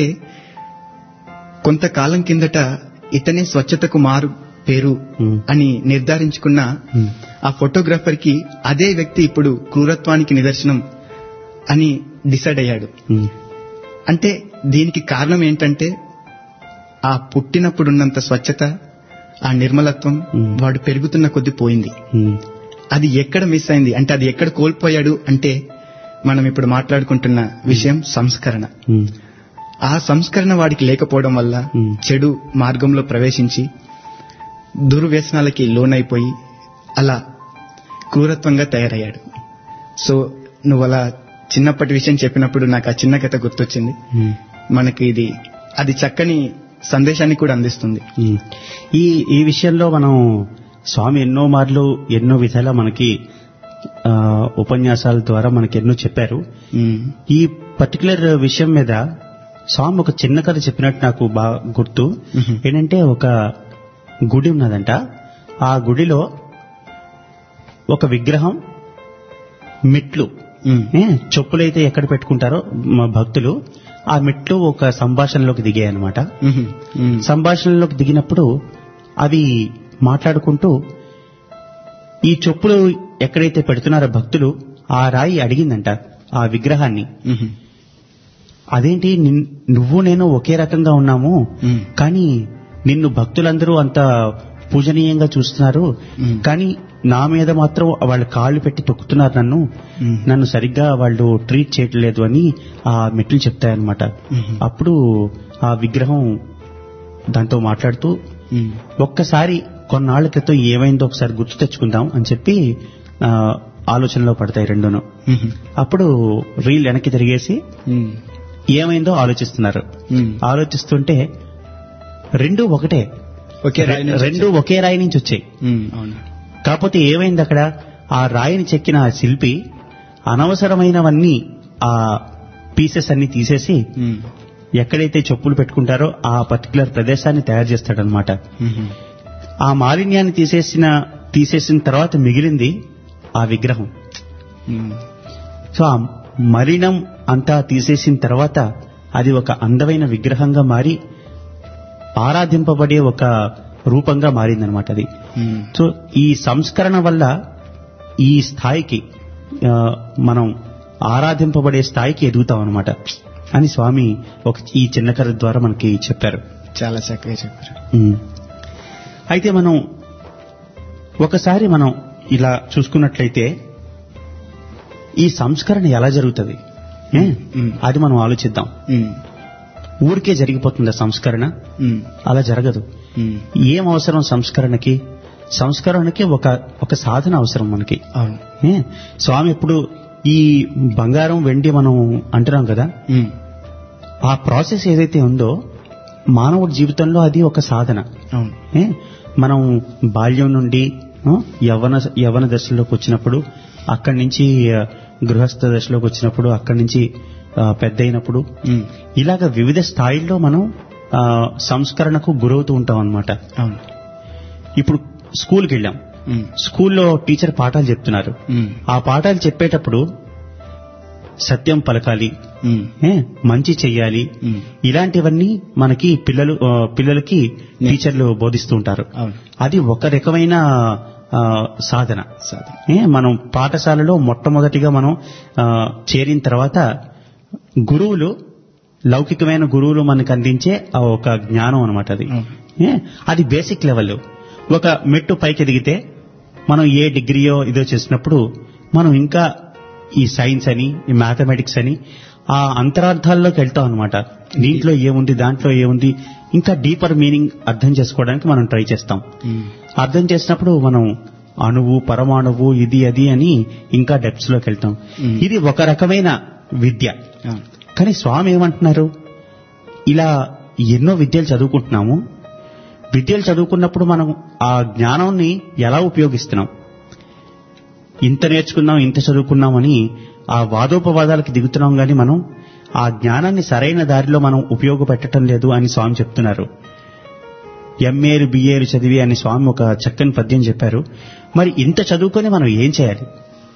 Speaker 1: కొంతకాలం కిందట ఇతనే స్వచ్ఛతకు మారు పేరు
Speaker 5: ఉమ్,
Speaker 1: అని నిర్ధారించుకున్న
Speaker 5: ఉమ్,
Speaker 1: ఆ ఫోటోగ్రాఫర్ కి అదే వ్యక్తి ఇప్పుడు క్రూరత్వానికి నిదర్శనం అని డిసైడ్ అయ్యాడు
Speaker 5: ఉమ్,
Speaker 1: అంటే దీనికి కారణం ఏంటంటే ఆ పుట్టినప్పుడున్నంత స్వచ్ఛత ఆ నిర్మలత్వం
Speaker 5: Hmm.
Speaker 1: వాడు పెరుగుతున్న కొద్ది పోయింది
Speaker 5: ఉమ్,
Speaker 1: అది ఎక్కడ మిస్ అయింది అంటే అది ఎక్కడ కోల్పోయాడు అంటే మనం ఇప్పుడు మాట్లాడుకుంటున్న విషయం సంస్కరణ
Speaker 5: ఉమ్,
Speaker 1: ఆ సంస్కరణ వాడికి లేకపోవడం వల్ల
Speaker 5: Hmm.
Speaker 1: చెడు మార్గంలో ప్రవేశించి దుర్వ్యసనాలకి లోనైపోయి అలా క్రూరత్వంగా తయారయ్యాడు సో నువ్వు అలా చిన్నప్పటి విషయం చెప్పినప్పుడు నాకు ఆ చిన్న కథ గుర్తొచ్చింది
Speaker 5: ఉమ్.
Speaker 1: మనకి ఇది అది చక్కని సందేశాన్ని కూడా అందిస్తుంది
Speaker 5: ఉమ్. ఈ ఈ విషయంలో మనం స్వామి ఎన్నో మార్లు ఎన్నో విధాలా మనకి ఆ, ఉపన్యాసాల ద్వారా మనకి ఎన్నో చెప్పారు
Speaker 1: ఉమ్,
Speaker 5: ఈ పర్టికులర్ విషయం మీద స్వామి ఒక చిన్న కథ చెప్పినట్టు నాకు బాగా గుర్తు
Speaker 1: మ్మ్.
Speaker 5: ఏంటంటే ఒక గుడి ఉన్నదంట ఆ గుడిలో ఒక విగ్రహం మెట్లు
Speaker 1: ఉమ్,
Speaker 5: ఏ, చెప్పులైతే ఎక్కడ పెట్టుకుంటారో మా భక్తులు ఆ మెట్లు ఒక సంభాషణలోకి దిగాయి అనమాట
Speaker 1: ఉమ్, ఉమ్,
Speaker 5: సంభాషణలోకి దిగినప్పుడు అవి మాట్లాడుకుంటూ ఈ చెప్పులు ఎక్కడైతే పెడుతున్నారో భక్తులు ఆ రాయి అడిగిందంట ఆ విగ్రహాన్ని
Speaker 1: మ్మ్.
Speaker 5: అదేంటి నిన్- నువ్వు నేను ఒకే రకంగా ఉన్నాము
Speaker 1: మ్మ్.
Speaker 5: కానీ నిన్ను భక్తులందరూ అంత పూజనీయంగా చూస్తున్నారు
Speaker 1: మ్మ్.
Speaker 5: కానీ నా మీద మాత్రం వాళ్ళు కాళ్ళు పెట్టి తొక్కుతున్నారు నన్ను
Speaker 1: మ్మ్.
Speaker 5: నన్ను సరిగ్గా వాళ్ళు ట్రీట్ చేయట్లేదు అని ఆ మెట్లు చెప్తాయన్నమాట
Speaker 1: మ్మ్.
Speaker 5: అప్పుడు ఆ విగ్రహం దాంతో మాట్లాడుతూ
Speaker 1: మ్మ్.
Speaker 5: ఒక్కసారి కొన్నాళ్ల క్రితం ఏమైందో ఒకసారి గుర్తు తెచ్చుకుందాం అని చెప్పి ఆ, ఆలోచనలో పడతాయి రెండును
Speaker 1: మ్మ్.
Speaker 5: అప్పుడు రీల్ వెనక్కి తిరిగేసి
Speaker 1: మ్మ్.
Speaker 5: ఏమైందో ఆలోచిస్తున్నారు
Speaker 1: మ్మ్.
Speaker 5: ఆలోచిస్తుంటే రెండు ఒకటే
Speaker 1: ఒకే రాయి నుంచి
Speaker 5: రెండు ఒకే రాయి నుంచి వచ్చాయి
Speaker 1: మ్మ్. అవును
Speaker 5: కాకపోతే ఏమైంది అక్కడ ఆ రాయిని చెక్కిన ఆ శిల్పి అనవసరమైనవన్నీ ఆ పీసెస్ అన్ని తీసేసి
Speaker 1: మ్మ్.
Speaker 5: ఎక్కడైతే చెప్పులు పెట్టుకుంటారో ఆ పర్టికులర్ ప్రదేశాన్ని తయారు చేస్తాడనమాట
Speaker 1: మ్మ్.
Speaker 5: ఆ మాలిన్యాన్ని తీసేసిన తీసేసిన తర్వాత మిగిలింది ఆ విగ్రహం
Speaker 1: మ్మ్.
Speaker 5: సో ఆ మలినం అంతా తీసేసిన తర్వాత అది ఒక అందమైన విగ్రహంగా మారి ఆరాధింపబడే ఒక రూపంగా మారిందనమాట అది
Speaker 1: మ్మ్.
Speaker 5: సో ఈ సంస్కరణ వల్ల ఈ స్థాయికి ఆ, మనం ఆరాధింపబడే స్థాయికి ఎదుగుతాం అనమాట అని స్వామి ఒక ఈ చిన్న కథ ద్వారా మనకి చెప్పారు
Speaker 1: చాలా చక్కగా చెప్పారు
Speaker 5: ఉమ్. అయితే మనం ఒకసారి మనం ఇలా చూసుకున్నట్లయితే ఈ సంస్కరణ ఎలా జరుగుతుంది ఏ?
Speaker 1: మ్మ్.
Speaker 5: అది మనం ఆలోచిద్దాం
Speaker 1: మ్మ్.
Speaker 5: ఊరికే జరిగిపోతుందా సంస్కరణ
Speaker 1: మ్మ్.
Speaker 5: అలా జరగదు
Speaker 1: మ్మ్.
Speaker 5: ఏం అవసరం సంస్కరణకి సంస్కరణకి ఒక ఒక సాధన అవసరం మనకి
Speaker 1: అవును
Speaker 5: ఏ? స్వామి ఎప్పుడు ఈ బంగారం వెండి మనం అంటున్నాం కదా
Speaker 1: మ్మ్.
Speaker 5: ఆ ప్రాసెస్ ఏదైతే ఉందో మానవుడి జీవితంలో అది ఒక సాధన
Speaker 1: అవును
Speaker 5: ఏ? మనం బాల్యం నుండి ఆ, యవ్వన యవ్వన దశలోకి వచ్చినప్పుడు అక్కడి నుంచి ఆ, గృహస్థ దశలోకి వచ్చినప్పుడు అక్కడి నుంచి ఆ, పెద్ద అయినప్పుడు
Speaker 1: మ్మ్.
Speaker 5: ఇలాగ వివిధ స్థాయిల్లో మనం ఆ, సంస్కరణకు గురవుతూ ఉంటాం అనమాట
Speaker 1: అవును
Speaker 5: ఇప్పుడు స్కూల్కి వెళ్ళాం
Speaker 1: మ్మ్.
Speaker 5: స్కూల్లో టీచర్ పాఠాలు చెప్తున్నారు
Speaker 1: మ్మ్.
Speaker 5: ఆ పాఠాలు చెప్పేటప్పుడు సత్యం పలకాలి
Speaker 1: మ్మ్.
Speaker 5: ఏ, మంచి చెయ్యాలి
Speaker 1: మ్మ్.
Speaker 5: ఇలాంటివన్నీ మనకి పిల్లలు ఆ, పిల్లలకి టీచర్లు బోధిస్తూ ఉంటారు
Speaker 1: అవును
Speaker 5: అది ఒక రకమైన ఆ, సాధన
Speaker 1: సాధన
Speaker 5: ఏ, మనం పాఠశాలలో మొట్టమొదటిగా మనం ఆ, చేరిన తర్వాత గురువులు లౌకికమైన గురువులు మనకు అందించే ఆ ఒక జ్ఞానం అనమాట అది
Speaker 1: అవును.
Speaker 5: ఏ, అది బేసిక్ లెవెల్ ఒక మెట్టు పైకి ఎదిగితే మనం ఏ డిగ్రీయో ఇదో చేసినప్పుడు మనం ఇంకా ఈ సైన్స్ అని ఈ మ్యాథమెటిక్స్ అని ఆ అంతరార్థాల్లోకి వెళ్తాం అనమాట దీంట్లో ఏముంది దాంట్లో ఏముంది ఇంకా డీపర్ మీనింగ్ అర్థం చేసుకోవడానికి మనం ట్రై చేస్తాం
Speaker 1: మ్మ్.
Speaker 5: అర్థం చేసినప్పుడు మనం అణువు పరమాణువు ఇది అది అని ఇంకా డెప్స్ లోకి వెళ్తాం
Speaker 1: మ్మ్.
Speaker 5: ఇది ఒక రకమైన విద్య
Speaker 1: అవును
Speaker 5: కానీ స్వామి ఏమంటున్నారు ఇలా ఎన్నో విద్యలు చదువుకుంటున్నాము విద్యలు చదువుకున్నప్పుడు మనం ఆ జ్ఞానాన్ని ఎలా ఉపయోగిస్తున్నాం ఇంత నేర్చుకున్నాం ఇంత చదువుకున్నామని ఆ వాదోపవాదాలకు దిగుతున్నాం గాని మనం ఆ జ్ఞానాన్ని సరైన దారిలో మనం ఉపయోగపెట్టడం లేదు అని స్వామి చెప్తున్నారు ఎంఏలు బిఏలు చదివి అని స్వామి ఒక చక్కని పద్యం చెప్పారు మరి ఇంత చదువుకొని మనం ఏం చేయాలి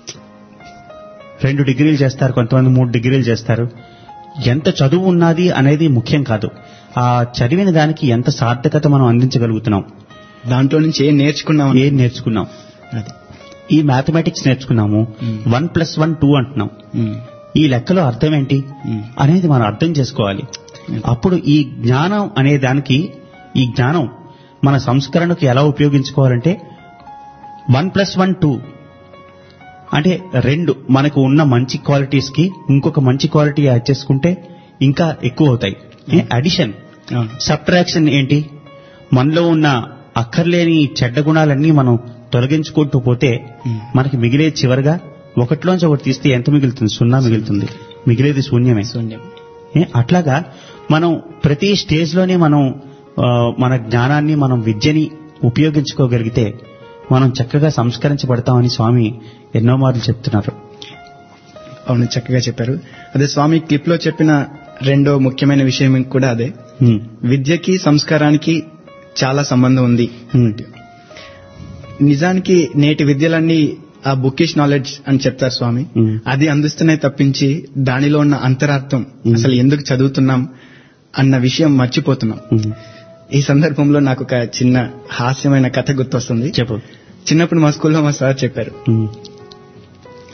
Speaker 5: రెండు డిగ్రీలు చేస్తారు కొంతమంది మూడు డిగ్రీలు చేస్తారు ఎంత చదువు ఉన్నది అనేది ముఖ్యం కాదు ఆ చదివిన దానికి ఎంత సార్థకత మనం అందించగలుగుతున్నాం
Speaker 1: దాంట్లో నుంచి ఏం నేర్చుకున్నాం
Speaker 5: ఏం నేర్చుకున్నాం
Speaker 1: అది
Speaker 5: ఈ మ్యాథమెటిక్స్ నేర్చుకున్నాము
Speaker 1: మ్మ్.
Speaker 5: వన్ ప్లస్ వన్ టూ అంటున్నాం
Speaker 1: మ్మ్.
Speaker 5: ఈ లెక్కలో అర్థం ఏంటి
Speaker 1: మ్మ్.
Speaker 5: అనేది మనం అర్థం చేసుకోవాలి అప్పుడు ఈ జ్ఞానం అనే దానికి ఈ జ్ఞానం మన సంస్కరణకు ఎలా ఉపయోగించుకోవాలంటే వన్ ప్లస్ వన్ టూ అంటే రెండు మనకు ఉన్న మంచి క్వాలిటీస్ కి ఇంకొక మంచి క్వాలిటీ యాడ్ చేసుకుంటే ఇంకా ఎక్కువ అవుతాయి అడిషన్
Speaker 1: అవును
Speaker 5: సబ్ట్రాక్షన్ ఏంటి మనలో ఉన్న అక్కర్లేని చెడ్డ గుణాలన్నీ మనం తొలగించుకుంటూ పోతే
Speaker 1: మ్మ్.
Speaker 5: మనకి మిగిలేది చివరిగా ఒకటిలోంచి ఒకటి తీస్తే ఎంత మిగులుతుంది సున్నా మిగులుతుంది మిగిలేది శూన్యమే
Speaker 1: శూన్యం
Speaker 5: ఏ, అట్లాగా మనం ప్రతి స్టేజ్ లోనే మనం ఆ, మన జ్ఞానాన్ని మనం విద్యని ఉపయోగించుకోగలిగితే మనం చక్కగా సంస్కరించబడతామని స్వామి ఎన్నో మార్లు చెప్తున్నారు
Speaker 1: అవును చక్కగా చెప్పారు అదే స్వామి క్లిప్ లో చెప్పిన రెండో ముఖ్యమైన విషయం కూడా అదే
Speaker 5: ఉమ్,
Speaker 1: విద్యకి సంస్కారానికి చాలా సంబంధం ఉంది
Speaker 5: ఉమ్,
Speaker 1: నిజానికి నేటి విద్యలన్నీ ఆ బుకిష్ నాలెడ్జ్ అని చెప్తారు స్వామి
Speaker 5: ఉమ్,
Speaker 1: అది అందిస్తున్నాయి తప్పించి దానిలో ఉన్న అంతరార్థం
Speaker 5: మ్మ్.
Speaker 1: అసలు ఎందుకు చదువుతున్నాం అన్న విషయం మర్చిపోతున్నాం
Speaker 5: ఉమ్.
Speaker 1: ఈ సందర్భంలో నాకు ఒక చిన్న హాస్యమైన కథ గుర్తొస్తుంది
Speaker 5: చెప్పు
Speaker 1: చిన్నప్పుడు మా స్కూల్లో మా సార్ చెప్పారు
Speaker 5: ఉమ్,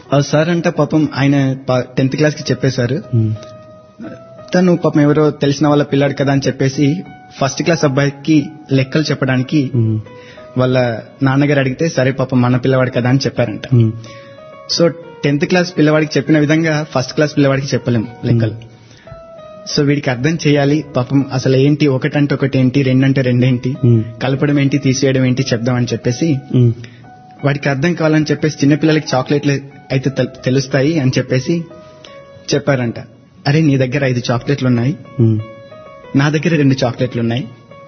Speaker 1: ఆ సార్ అంటే పాపం ఆయన టెన్త్ క్లాస్ కి చెప్పేశారు
Speaker 5: ఉమ్,
Speaker 1: తను పాపం ఎవరో తెలిసిన వాళ్ళ పిల్లాడు కదా అని చెప్పేసి ఫస్ట్ క్లాస్ అబ్బాయికి లెక్కలు చెప్పడానికి
Speaker 5: ఉమ్,
Speaker 1: వాళ్ళ నాన్నగారు అడిగితే సరే పాపం మన పిల్లవాడు కదా అని చెప్పారంట
Speaker 5: ఉమ్,
Speaker 1: సో టెన్త్ క్లాస్ పిల్లవాడికి చెప్పిన విధంగా ఫస్ట్ క్లాస్ పిల్లవాడికి చెప్పలేం లెక్కలు సో వీడికి అర్థం చేయాలి పాపం అసలు ఏంటి ఒకటంటే ఒకటి ఏంటి రెండంటే రెండేంటి
Speaker 5: ఉమ్,
Speaker 1: కలపడం ఏంటి తీసేయడం ఏంటి చెప్దామని చెప్పేసి
Speaker 5: ఉమ్,
Speaker 1: వాడికి అర్థం కావాలని చెప్పేసి చిన్నపిల్లలకి చాక్లెట్లు అయితే తెల్- తెలుస్తాయి అని చెప్పేసి చెప్పారంట అరే నీ దగ్గర ఐదు చాక్లెట్లు ఉన్నాయి
Speaker 5: ఉమ్,
Speaker 1: నా దగ్గర రెండు చాక్లెట్లు ఉన్నాయి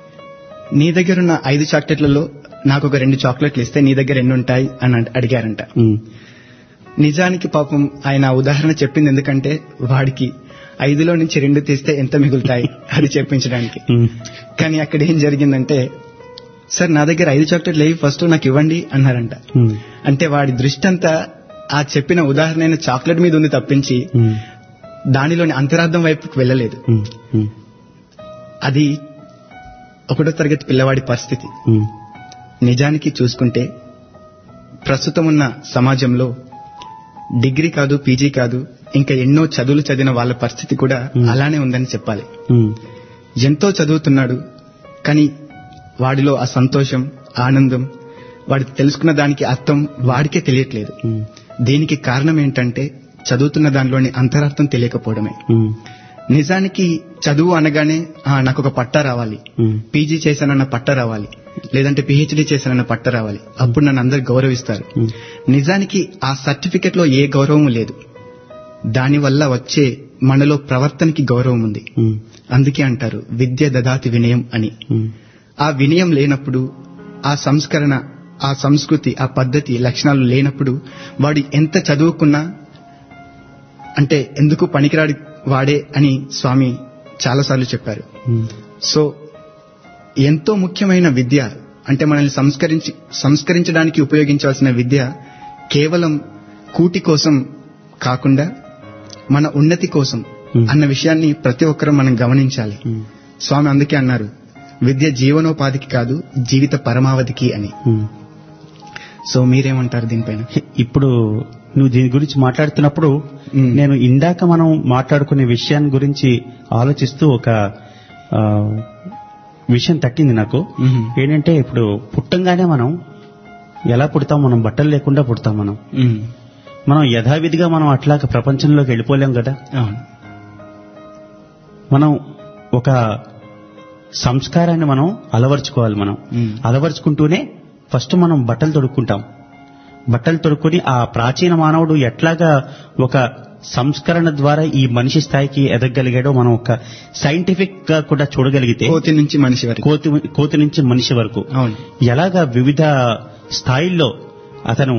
Speaker 1: నీ దగ్గర ఉన్న ఐదు చాక్లెట్లలో నాకు ఒక రెండు చాక్లెట్లు ఇస్తే నీ దగ్గర ఎన్ని ఉంటాయి అని అడ్- అడిగారంట
Speaker 5: ఉమ్,
Speaker 1: నిజానికి పాపం ఆయన ఆ ఉదాహరణ చెప్పింది ఎందుకంటే వాడికి ఐదులో నుంచి రెండు తీస్తే ఎంత మిగులుతాయి అది చెప్పించడానికి
Speaker 5: ఉమ్,
Speaker 1: కానీ అక్కడ ఏం జరిగిందంటే సార్ నా దగ్గర ఐదు చాక్లెట్లు లేవి ఫస్ట్ నాకు ఇవ్వండి అన్నారంట
Speaker 5: ఉమ్,
Speaker 1: అంటే వాడి దృష్టి అంతా ఆ చెప్పిన ఉదాహరణ అయిన చాక్లెట్ మీద ఉంది తప్పించి
Speaker 5: ఉమ్,
Speaker 1: దానిలోని అంతరార్థం వైపుకి వెళ్ళలేదు
Speaker 5: ఉమ్, ఉమ్,
Speaker 1: అది ఒకటో తరగతి పిల్లవాడి పరిస్థితి
Speaker 5: ఉమ్,
Speaker 1: నిజానికి చూసుకుంటే ప్రస్తుతం ఉన్న సమాజంలో డిగ్రీ కాదు పీజీ కాదు ఇంకా ఎన్నో చదువులు చదివిన వాళ్ళ పరిస్థితి కూడా
Speaker 5: Hmm.
Speaker 1: అలానే ఉందని చెప్పాలి
Speaker 5: ఉమ్,
Speaker 1: ఎంతో చదువుతున్నాడు కానీ వాడిలో ఆ సంతోషం ఆనందం వాడు తెలుసుకున్న దానికి అర్థం వాడికే తెలియట్లేదు
Speaker 5: ఉమ్,
Speaker 1: దీనికి కారణం ఏంటంటే చదువుతున్న దానిలోని అంతరార్థం తెలియకపోవడమే
Speaker 5: ఉమ్,
Speaker 1: నిజానికి చదువు అనగానే "ఆ, నాకు ఒక పట్టా రావాలి
Speaker 5: ఉమ్,
Speaker 1: పీజీ చేశానన్న పట్ట రావాలి లేదంటే పిహెచ్డీ చేశానన్న పట్ట రావాలి అప్పుడు నన్ను అందరు గౌరవిస్తారు
Speaker 5: ఉమ్,
Speaker 1: నిజానికి ఆ సర్టిఫికెట్ లో ఏ గౌరవం లేదు దానివల్ల వచ్చే మనలో ప్రవర్తనకి గౌరవం ఉంది
Speaker 5: ఉమ్,
Speaker 1: అందుకే అంటారు విద్య దదాతి వినయం అని
Speaker 5: ఉమ్,
Speaker 1: ఆ వినయం లేనప్పుడు ఆ సంస్కరణ ఆ సంస్కృతి ఆ పద్ధతి లక్షణాలు లేనప్పుడు వాడు ఎంత చదువుకున్నా అంటే ఎందుకు పనికిరాడి వాడే అని స్వామి చాలాసార్లు చెప్పారు
Speaker 5: ఉమ్,
Speaker 1: సో ఎంతో ముఖ్యమైన విద్య అంటే మనల్ని సంస్కరించి సంస్కరించడానికి ఉపయోగించాల్సిన విద్య కేవలం కూటి కోసం కాకుండా మన ఉన్నతి కోసం
Speaker 5: Hmm.
Speaker 1: అన్న విషయాన్ని ప్రతి ఒక్కరూ మనం గమనించాలి
Speaker 5: ఉమ్,
Speaker 1: స్వామి అందుకే అన్నారు విద్య జీవనోపాధికి కాదు జీవిత పరమావధికి అని
Speaker 5: ఉమ్.
Speaker 1: సో మీరేమంటారు దీనిపైన
Speaker 5: ఇప్పుడు నువ్వు దీని గురించి మాట్లాడుతున్నప్పుడు
Speaker 1: మ్మ్.
Speaker 5: నేను ఇందాక మనం మాట్లాడుకునే విషయాన్ని గురించి ఆలోచిస్తూ ఒక ఆ, విషయం తట్టింది నాకు
Speaker 1: మ్మ్.
Speaker 5: ఏంటంటే ఇప్పుడు పుట్టంగానే మనం ఎలా పుడతాం మనం బట్టలు లేకుండా పుడతాం మనం
Speaker 1: ఉమ్.
Speaker 5: మనం యథావిధిగా మనం అట్లాగ ప్రపంచంలోకి వెళ్ళిపోలేం కదా
Speaker 1: అవును
Speaker 5: మనం ఒక సంస్కారాన్ని మనం అలవర్చుకోవాలి మనం
Speaker 1: మ్మ్.
Speaker 5: అలవర్చుకుంటూనే ఫస్ట్ మనం బట్టలు తొడుక్కుంటాం బట్టలు తొడుక్కొని ఆ ప్రాచీన మానవుడు ఎట్లాగా ఒక సంస్కరణ ద్వారా ఈ మనిషి స్థాయికి ఎదగలిగాడో మనం ఒక సైంటిఫిక్ గా కూడా చూడగలిగితే
Speaker 1: కోతి నుంచి మనిషి వరకు
Speaker 5: కోతి కోతి నుంచి మనిషి వరకు
Speaker 1: అవును
Speaker 5: ఎలాగా వివిధ స్థాయిల్లో అతను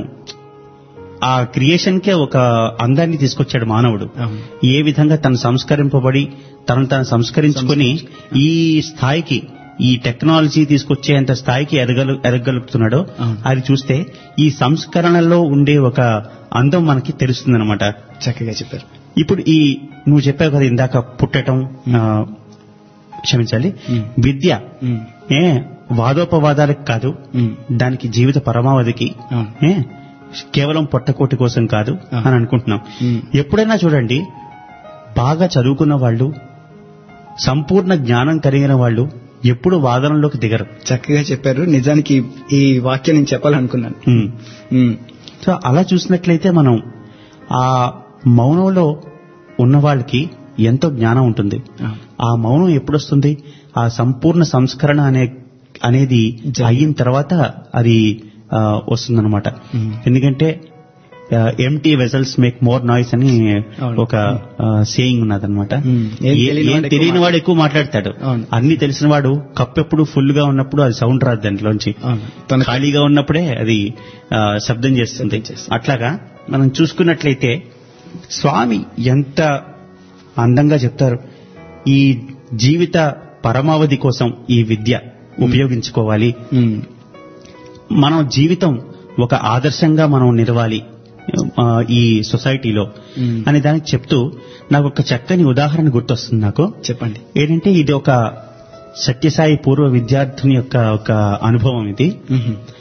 Speaker 5: ఆ క్రియేషన్ కే ఒక అందాన్ని తీసుకొచ్చాడు మానవుడు
Speaker 1: అవును
Speaker 5: ఏ విధంగా తను సంస్కరింపబడి తనను తాను సంస్కరించుకొని ఈ స్థాయికి ఈ టెక్నాలజీ తీసుకొచ్చేంత స్థాయికి ఎదగలు ఎదగలుగుతున్నాడో
Speaker 1: అవును.
Speaker 5: అది చూస్తే ఈ సంస్కరణలో ఉండే ఒక అందం మనకి తెలుస్తుందన్నమాట
Speaker 1: చక్కగా చెప్పారు
Speaker 5: ఇప్పుడు ఈ నువ్వు చెప్పావు కదా ఇందాక పుట్టటం ఆ, క్షమించాలి
Speaker 1: మ్మ్.
Speaker 5: విద్య
Speaker 1: ఉమ్.
Speaker 5: ఏ వాదోపవాదాలకు కాదు
Speaker 1: ఉమ్.
Speaker 5: దానికి జీవిత పరమావధికి
Speaker 1: అవును
Speaker 5: ఏ కేవలం పొట్టకోటి కోసం కాదు
Speaker 1: ఆ.
Speaker 5: అని అనుకుంటున్నాం
Speaker 1: ఉమ్.
Speaker 5: ఎప్పుడైనా చూడండి బాగా చదువుకున్న వాళ్ళు సంపూర్ణ జ్ఞానం కలిగిన వాళ్ళు ఎప్పుడు వాదనలోకి దిగరు
Speaker 1: చక్కగా చెప్పారు నిజానికి ఈ వాక్యం నేను చెప్పాలనుకున్నాను
Speaker 5: ఉమ్.
Speaker 1: ఉమ్.
Speaker 5: సో అలా చూసినట్లయితే మనం ఆ మౌనంలో ఉన్న వాళ్ళకి ఎంతో జ్ఞానం ఉంటుంది
Speaker 1: అవును.
Speaker 5: ఆ మౌనం ఎప్పుడొస్తుంది ఆ సంపూర్ణ సంస్కరణ అనే అనేది
Speaker 1: జరిగి-
Speaker 5: అయిన తర్వాత అది ఆ, వస్తుందన్నమాట
Speaker 1: మ్మ్.
Speaker 5: ఎందుకంటే empty vessels make more noise అని
Speaker 1: అవును.
Speaker 5: ఒక సేయింగ్ ఉన్నదన్నమాట
Speaker 1: మ్మ్. ఏం
Speaker 5: ఏ-
Speaker 1: తెలియని
Speaker 5: ఏం
Speaker 1: వాడు ఎక్కువ
Speaker 5: తెలియని వాడు ఎక్కువ మాట్లాడతాడు
Speaker 1: అవును.
Speaker 5: అన్ని తెలిసిన వాడు కప్ ఎప్పుడు ఫుల్ గా ఉన్నప్పుడు అది సౌండ్ రాదు దాంట్లోంచి
Speaker 1: అవును. తన
Speaker 5: ఖాళీగా ఉన్నప్పుడే అది ఆ, శబ్దం చేస్తుంది
Speaker 1: శబ్దం చేస్తుంది.
Speaker 5: అట్లాగా మనం చూసుకున్నట్లయితే స్వామి ఎంత అందంగా చెప్తారు ఈ జీవిత పరమావధి కోసం ఈ విద్య ఉపయోగించుకోవాలి
Speaker 1: ఉమ్.
Speaker 5: మనం జీవితం ఒక ఆదర్శంగా మనం నిలవాలి ఆ, ఈ సొసైటీలో
Speaker 1: మ్మ్.
Speaker 5: అని దానికి చెప్తూ నాకు ఒక చక్కని ఉదాహరణ గుర్తొస్తుంది నాకు
Speaker 1: చెప్పండి
Speaker 5: ఏంటంటే ఇది ఒక సత్యసాయి పూర్వ విద్యార్థిని యొక్క ఒక అనుభవం ఇది
Speaker 1: ఉహు.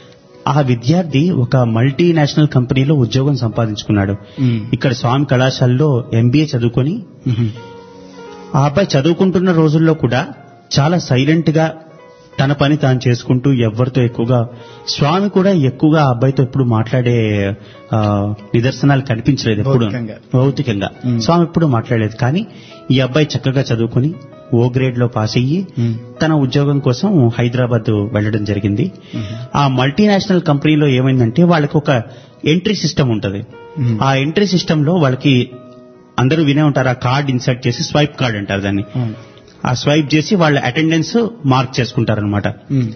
Speaker 5: ఆ విద్యార్థి ఒక మల్టీనేషనల్ కంపెనీలో ఉద్యోగం సంపాదించుకున్నాడు
Speaker 1: మ్మ్.
Speaker 5: ఇక్కడ స్వామి కళాశాలలో ఎంబీఏ చదువుకొని
Speaker 1: మ్మ్.
Speaker 5: ఆ అబ్బాయి చదువుకుంటున్న రోజుల్లో కూడా చాలా సైలెంట్ గా తన పని తాను చేసుకుంటూ ఎవరితో ఎక్కువగా స్వామి కూడా ఎక్కువగా ఆ అబ్బాయితో ఎప్పుడు మాట్లాడే ఆ, నిదర్శనాలు కనిపించలేదు ఎప్పుడు
Speaker 1: భౌతికంగా.
Speaker 5: భౌతికంగా
Speaker 1: మ్మ్.
Speaker 5: స్వామి ఎప్పుడు మాట్లాడలేదు కానీ ఈ అబ్బాయి చక్కగా చదువుకుని ఓ గ్రేడ్ లో పాస్ అయ్యి
Speaker 1: మ్మ్.
Speaker 5: తన ఉద్యోగం కోసం హైదరాబాద్ వెళ్ళడం జరిగింది ఆ మల్టీనేషనల్ కంపెనీలో ఏమైందంటే వాళ్ళకి ఒక ఎంట్రీ సిస్టమ్ ఉంటది
Speaker 1: మ్మ్.
Speaker 5: ఆ ఎంట్రీ సిస్టమ్ లో వాళ్ళకి అందరూ వినే ఉంటారు ఆ కార్డ్ ఇన్సర్ట్ చేసి స్వైప్ కార్డ్ అంటారు దాన్ని
Speaker 1: అవును.
Speaker 5: ఆ స్వైప్ చేసి వాళ్ళ అటెండెన్స్ మార్క్ చేసుకుంటారు అనమాట
Speaker 1: మ్మ్.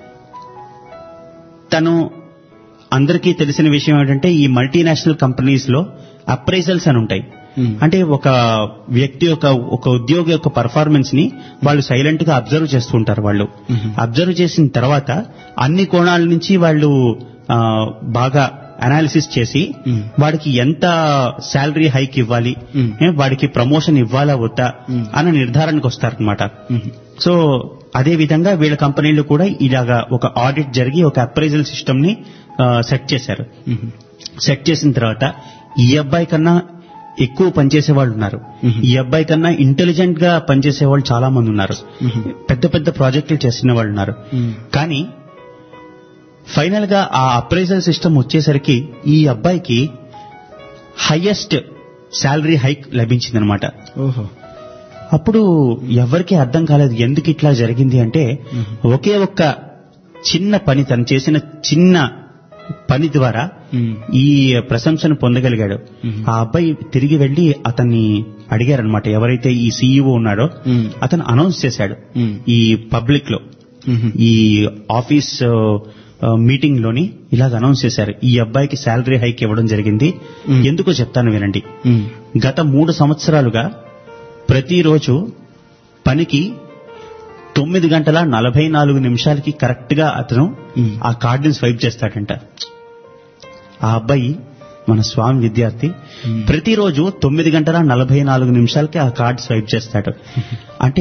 Speaker 5: తను అందరికీ తెలిసిన విషయం ఏంటంటే ఈ మల్టీనేషనల్ కంపెనీస్ లో అప్రైజల్స్ అని ఉంటాయి
Speaker 1: మ్మ్.
Speaker 5: అంటే ఒక వ్యక్తి యొక్క ఒక ఉద్యోగి యొక్క పర్ఫార్మెన్స్ ని వాళ్ళు సైలెంట్ గా అబ్జర్వ్ చేస్తూ ఉంటారు వాళ్ళు
Speaker 1: మ్మ్.
Speaker 5: అబ్జర్వ్ చేసిన తర్వాత అన్ని కోణాల నుంచి వాళ్ళు ఆ, బాగా అనాలిసిస్ చేసి
Speaker 1: మ్మ్.
Speaker 5: వాడికి ఎంత శాలరీ హైక్ ఇవ్వాలి
Speaker 1: మ్మ్.
Speaker 5: ఏ, వాడికి ప్రమోషన్ ఇవ్వాలా వద్దా
Speaker 1: మ్మ్.
Speaker 5: అన్న నిర్ధారణకు వస్తారనమాట
Speaker 1: మ్మ్.
Speaker 5: సో అదే విధంగా వీళ్ళ కంపెనీలు కూడా ఇలాగా ఒక ఆడిట్ జరిగి ఒక అప్రైజల్ సిస్టమ్ ని సెట్ చేశారు
Speaker 1: మ్మ్.
Speaker 5: సెట్ చేసిన తర్వాత ఈ అబ్బాయి కన్నా ఎక్కువ పనిచేసే వాళ్ళు ఉన్నారు
Speaker 1: మ్మ్.
Speaker 5: ఈ అబ్బాయి కన్నా ఇంటెలిజెంట్ గా పనిచేసే వాళ్ళు చాలా మంది ఉన్నారు
Speaker 1: మ్మ్.
Speaker 5: పెద్ద పెద్ద ప్రాజెక్టులు చేసిన వాళ్ళు ఉన్నారు
Speaker 1: మ్మ్.
Speaker 5: కానీ ఫైనల్ గా ఆ అప్రైజల్ సిస్టమ్ వచ్చేసరికి ఈ అబ్బాయికి హైయెస్ట్ శాలరీ హైక్ లభించిందనమాట
Speaker 1: ఓహో
Speaker 5: అప్పుడు ఎవరికి అర్థం కాలేదు ఎందుకు ఇట్లా జరిగింది అంటే ఒకే ఒక్క చిన్న పని తను చేసిన చిన్న పని ద్వారా
Speaker 1: మ్మ్.
Speaker 5: ఈ ప్రశంసను పొందగలిగాడు
Speaker 1: మ్మ్.
Speaker 5: ఆ అబ్బాయి తిరిగి వెళ్లి అతన్ని అడిగారనమాట ఎవరైతే ఈ సీఈఓ ఉన్నాడో
Speaker 1: మ్మ్.
Speaker 5: అతను అనౌన్స్ చేశాడు
Speaker 1: మ్మ్.
Speaker 5: ఈ పబ్లిక్ లో
Speaker 1: మ్మ్.
Speaker 5: ఈ ఆఫీస్ ఆ, మీటింగ్ లోని ఇలాగ అనౌన్స్ చేశారు ఈ అబ్బాయికి శాలరీ హైక్ ఇవ్వడం జరిగింది
Speaker 1: మ్మ్.
Speaker 5: ఎందుకో చెప్తాను వినండి
Speaker 1: మ్మ్.
Speaker 5: గత మూడు సంవత్సరాలుగా ప్రతిరోజు పనికి తొమ్మిది గంటల నలభై నాలుగు నిమిషాలకి కరెక్ట్ గా అతను
Speaker 1: మ్మ్.
Speaker 5: ఆ కార్డుని స్వైప్ చేస్తాడంట ఆ అబ్బాయి మన స్వామి విద్యార్థి
Speaker 1: మ్మ్.
Speaker 5: ప్రతిరోజు తొమ్మిది గంటల నలభై నాలుగు నిమిషాలకి ఆ కార్డు స్వైప్ చేస్తాడు అంటే